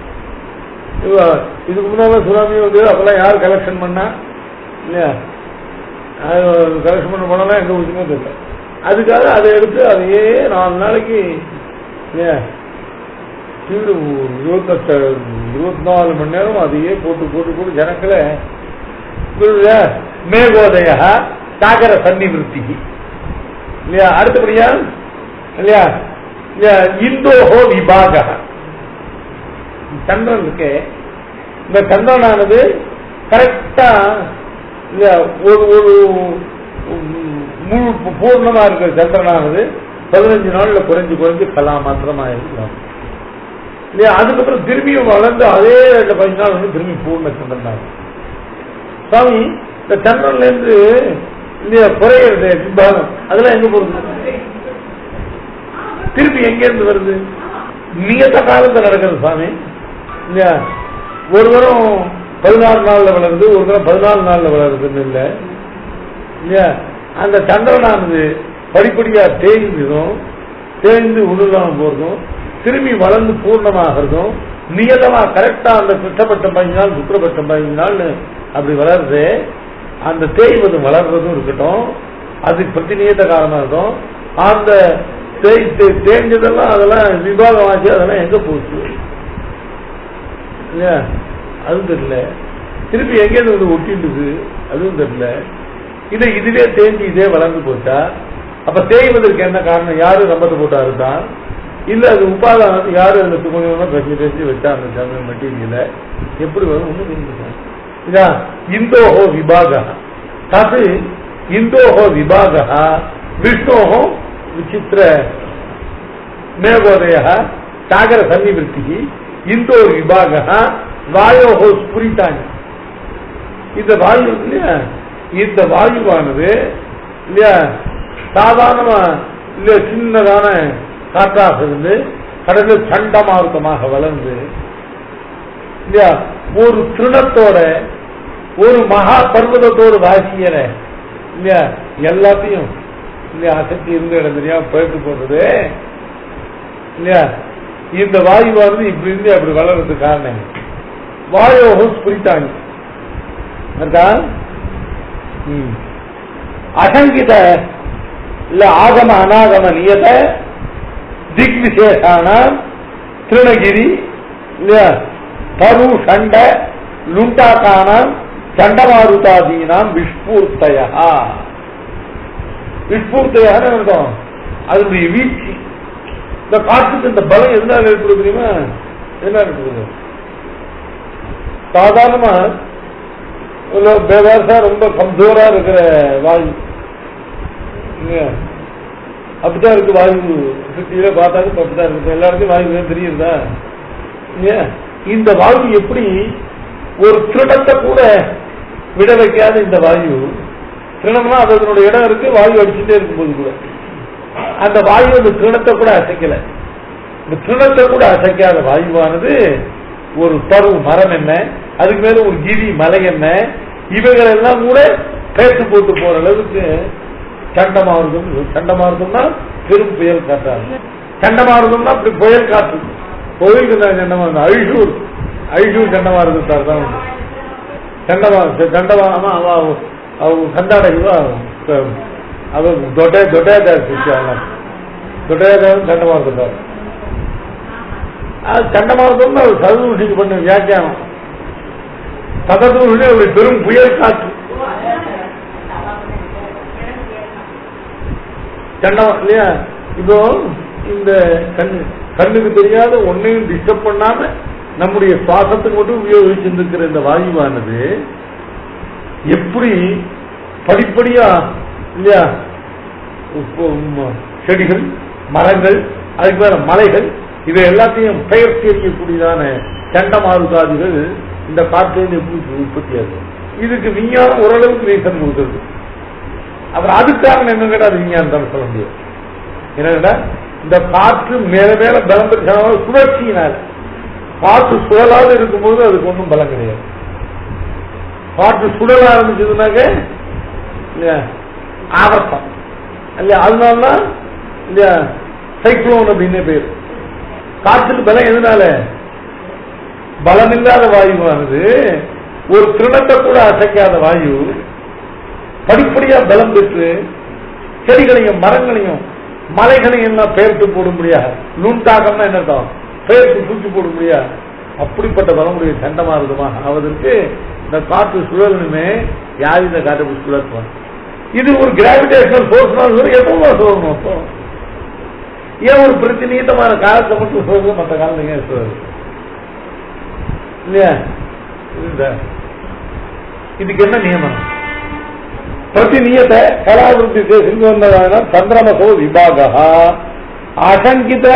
இவ- இதுக்கு முன்னால சுனாமி வந்து அப்பெல்லாம் யார் கலெக்ஷன் பண்ணா இல்லையா கலெக்ஷன் பண்ண போனாலும் எங்க போச்சுன்னே தெரியல அதுக்காக அதை எடுத்து அதையே நாலு நாளைக்கு இல்லையா சீடு இருபத்தெட்டு இருபத்தி நாலு மணி நேரம் அதையே போட்டு போட்டு போட்டு ஜனங்களை புரியுதா? மேகோதய சாகர சன்னிவிருத்தி இல்லையா அடுத்தபடியா இல்லையா இல்லையா இந்தோஹோ விபாக சந்திரன் இருக்கு இந்த சந்திரனானது கரெக்டா இல்லையா ஒரு ஒரு உம், முழு பூர்ணமா இருக்கிற சந்திரனானது பதினஞ்சு நாள்ல குறைஞ்சு குறைஞ்சு கலா மாத்திரமா இருக்கலாம் இல்லையா அதுக்கப்புறம் திரும்பியும் வளர்ந்து அதே ரெண்டு பதினஞ்சு நாள் வந்து திரும்பி பூர்ண சந்திரன் ஆகும் சுவாமி இந்த சந்திரன்ல இருந்து இல்லையா குறையிறது விபாகம் அதெல்லாம் எங்க போறது திருப்பி எங்க இருந்து வருது நியத காலத்துல நடக்கிறது சுவாமி இல்லையா ஒரு தரம் பதினாறு நாள்ல வளருது ஒரு தரம் பதினாலு நாள்ல வளருதுன்னு இல்ல இல்லையா அந்த சந்திரனானது படிப்படியா தேய்ந்ததும் தேய்ந்து உருளாம போறதும் திரும்பி வளர்ந்து பூர்ணமாகிறதும் நியதமா கரெக்டா அந்த கிருஷ்ணபட்சம் பதினஞ்சு நாள் சுக்கரபட்சம் பதினஞ்சு நாள் அப்படி வளருது அந்த தேய்வதும் வளர்றதும் இருக்கட்டும் அதுக்கு பிரதி நியத காலமா இருக்கும் அந்த தேய் தே- தேய்ஞ்சதெல்லாம் அதெல்லாம் விபாகம் ஆச்சு அதெல்லாம் எங்க போச்சு இல்லையா அதுவும் தெரியல திருப்பி எங்கேருந்து வந்து ஒட்டிடுது அதுவும் தெரியல இதை இதுவே தேஞ்சு இதே வளர்ந்து போச்சா அப்ப தேய்வதற்கு என்ன காரணம் யாரு ரம்பத்தை போட்டாரு தான் இல்ல அது உபாதானம் யாரு அந்த கொஞ்சம் பேசி பேசி வச்சா அந்த ஜன மெட்டீரியல எப்படி வரும் ஒண்ணு தெரிஞ்சுக்க இதா இந்தோஹோ விபாக தது இந்தோஹோ விபாக விஷ்ணோஹோ விசித்திர மேகோதய சாகர சன்னிவృత్తి இந்தோ விபாக வாயோஹோ ஸ்புரித்தாங்க இந்த வாயு இருக்கு இல்லையா இந்த வாயுவானது இல்லையா சாதாரணமா இல்ல சின்னதான காற்றாக இருந்து கடலில் சண்டமாருத்தமாக வளர்ந்து இல்லையா ஒரு திருணத்தோட ஒரு மகா பர்வதத்தோடு வாசியற இல்லையா எல்லாத்தையும் இல்லையா அசத்தி இருந்த இடம் தெரியாம போயிட்டு போறது இல்லையா இந்த வாயுவானது இப்படி இருந்து அப்படி வளர்றதுக்கு காரணம் வாயோகம் ஸ்புரித்தாங்க இருக்கா ம். அசங்கித இல்ல ஆகம அநாகம நியத திக்விசேஷான திருணகிரி இல்லையா தரு சண்ட லுண்டாக்கானாம் சண்டமாருதாதீனாம் விஷ்பூர்த்தயா விஷ்பூர்த்தையான அர்த்தம் அதனுடைய வீழ்ச்சி இந்த காற்றுக்கு இந்த பலம் எதனால ஏற்படுது தெரியுமா என்ன இருக்குது சாதாரணமா உள்ள பேதாசா ரொம்ப கம்சோரா இருக்கிற வாயு இல்லையா? அப்படித்தான் இருக்கு வாயு சுத்தியில பார்த்தாலும் இப்ப அப்படித்தான் இருக்கு எல்லாருக்கும் வாயு தான் தெரியுதா இல்லையா இந்த வாயு எப்படி ஒரு திருடத்தை கூட விட வைக்காத இந்த வாயு திருடம்னா அது அதனுடைய இடம் இருக்கு வாயு அடிச்சுட்டே இருக்கும்போது கூட அந்த வாயு அந்த திருணத்தை கூட அசைக்கல இந்த திருணத்தை கூட அசைக்காத வாயுவானது ஒரு பரு மரம் என்ன அதுக்கு மேல ஒரு கிரி மலை என்ன இவைகள் எல்லாம் கூட பேத்து போட்டு போற அளவுக்கு சண்டமாருதம் சண்டமாருதம்னா பெரும் புயல் காற்றாரு சண்டமாருதம்னா அப்படி புயல் காற்று கோயிலுக்கு தான் சண்டமாருதம் ஐஷூர் ஐஷூர் சண்டமாருதத்தார் தான் உண்டு ಚಂಡಮ ಚಂಡಮಾಮ ಅವ ಅವು ಕಂದಾಡಲ್ವ ಅವ ದೊಡ್ಡ ದೊಡ್ಡ ಶಿಷ್ಯ ಅಲ್ಲ ದೊಡ್ಡ ಚಂಡಮಾರುತ அது சண்டமாரதம் அவர் சததூஷிக்கு பண்ண வியாக்கியானம் சததூஷி ஒரு பெரும் புயல் காற்று சண்டம் இல்லையா இப்போ இந்த கண்ணு கண்ணுக்கு தெரியாத ஒன்னையும் டிஸ்டர்ப் பண்ணாம நம்முடைய சுவாசத்துக்கு மட்டும் உபயோகிச்சிருக்கிற இந்த வாயுவானது எப்படி படிப்படியா இல்லையா உப்பு- உம், செடிகள் மரங்கள் அதுக்கு மேல மலைகள் இவை எல்லாத்தையும் பெயர் தெரியக்கூடியதான சண்டமாருதாதிகள் இந்த காற்றிலிருந்து எப்படி உற்பத்தி ஆகுது இதுக்கு விஞ்ஞானம் ஓரளவுக்கு ரீசன் கொடுக்குறது அப்புறம் அதுக்காக என்ன கேட்டா அது விஞ்ஞானம் தான் சொல்ல முடியும் என்னன்னா இந்த காற்று மேல மேல பலம் பெற்ற சுழற்சியினால் காற்று சுழலாத இருக்கும்போது அதுக்கு ஒன்றும் பலம் கிடையாது காற்று சுழல ஆரம்பிச்சதுனாக்க இல்லையா ஆவர்த்தம் இல்லையா அதனாலதான் இல்லையா சைக்ளோன் அப்படின்னு பேர் காற்றுக்கு பலம் எதனால பலமில்லாத வாயுவானது ஒரு திருணத்தை கூட அசைக்காத வாயு படிப்படியா பலம் பெற்று செடிகளையும் மரங்களையும் மலைகளையும் எல்லாம் பெயர்த்து போட முடியாது நுண்தாக்கம்னா என்ன அர்த்தம் பெயர்த்து தூக்கி போட முடியாது அப்படிப்பட்ட பலமுடைய சண்டமாறுதமாக ஆவதற்கு இந்த காற்று சுழலுமே யார் இந்த காற்று சுழற்றுவான் இது ஒரு கிராவிடேஷனல் ஃபோர்ஸ்னால எப்பவுமே சொல்லணும் அப்போ ஏன் ஒரு பிரச்சனீட்டமான காலத்தை மட்டும் சொல்றது மற்ற காலம் ஏன் சொல்றது இல்லையா இந்த இதுக்கு என்ன நியமனம் ಪ್ರತಿನಿಯತ ಕಲಾವೃತ್ತಿ ಸಿಂಧುವಂದನ ಚಂದ್ರಮಸೋ ವಿಭಾಗ ಆಶಂಕಿತ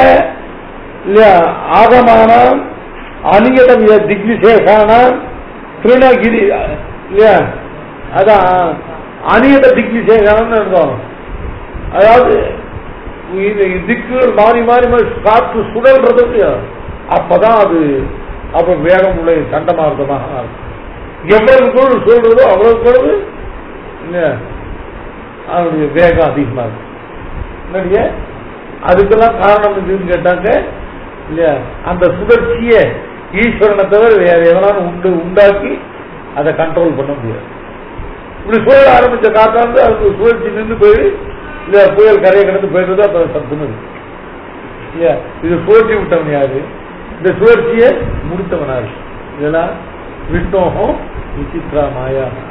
ಆಗಮಾನ ಅನಿಯತ ದಿಗ್ವಿಶೇಷಾಣ ತೃಣಗಿರಿ இல்லையா அதான் அநியத திக்விசேஷம்னு அர்த்தம் அதாவது இது திக்குகள் மாறி மாறி மாறி காற்று சுழல்றது இல்லையா அப்பதான் அது அப்ப வேகம் உள்ள சண்டமார்த்தமாக இருக்கும் எவ்வளவு பொருள் சொல்றதோ அவ்வளவு பொழுது இல்லையா அதனுடைய வேகம் அதிகமா இருக்கும் என்னடியே அதுக்கெல்லாம் காரணம் எதுன்னு கேட்டாங்க இல்லையா அந்த சுழற்சியை ஈஸ்வரனை தவிர வேற எவனாலும் உண்டு உண்டாக்கி அதை கண்ட்ரோல் பண்ண முடியாது இப்படி சுழல ஆரம்பிச்ச காத்தாந்து அதுக்கு சுழற்சி நின்று போய் இல்ல புயல் கரையை கடந்து போயிடுறது அப்புறம் சத்துன்னு இருக்கு இல்லையா இது சுழற்சி விட்டவன் யாரு இந்த சுழற்சியை முடித்தவன் யாரு இதெல்லாம் விஷ்ணோகம் விசித்ரா மாயா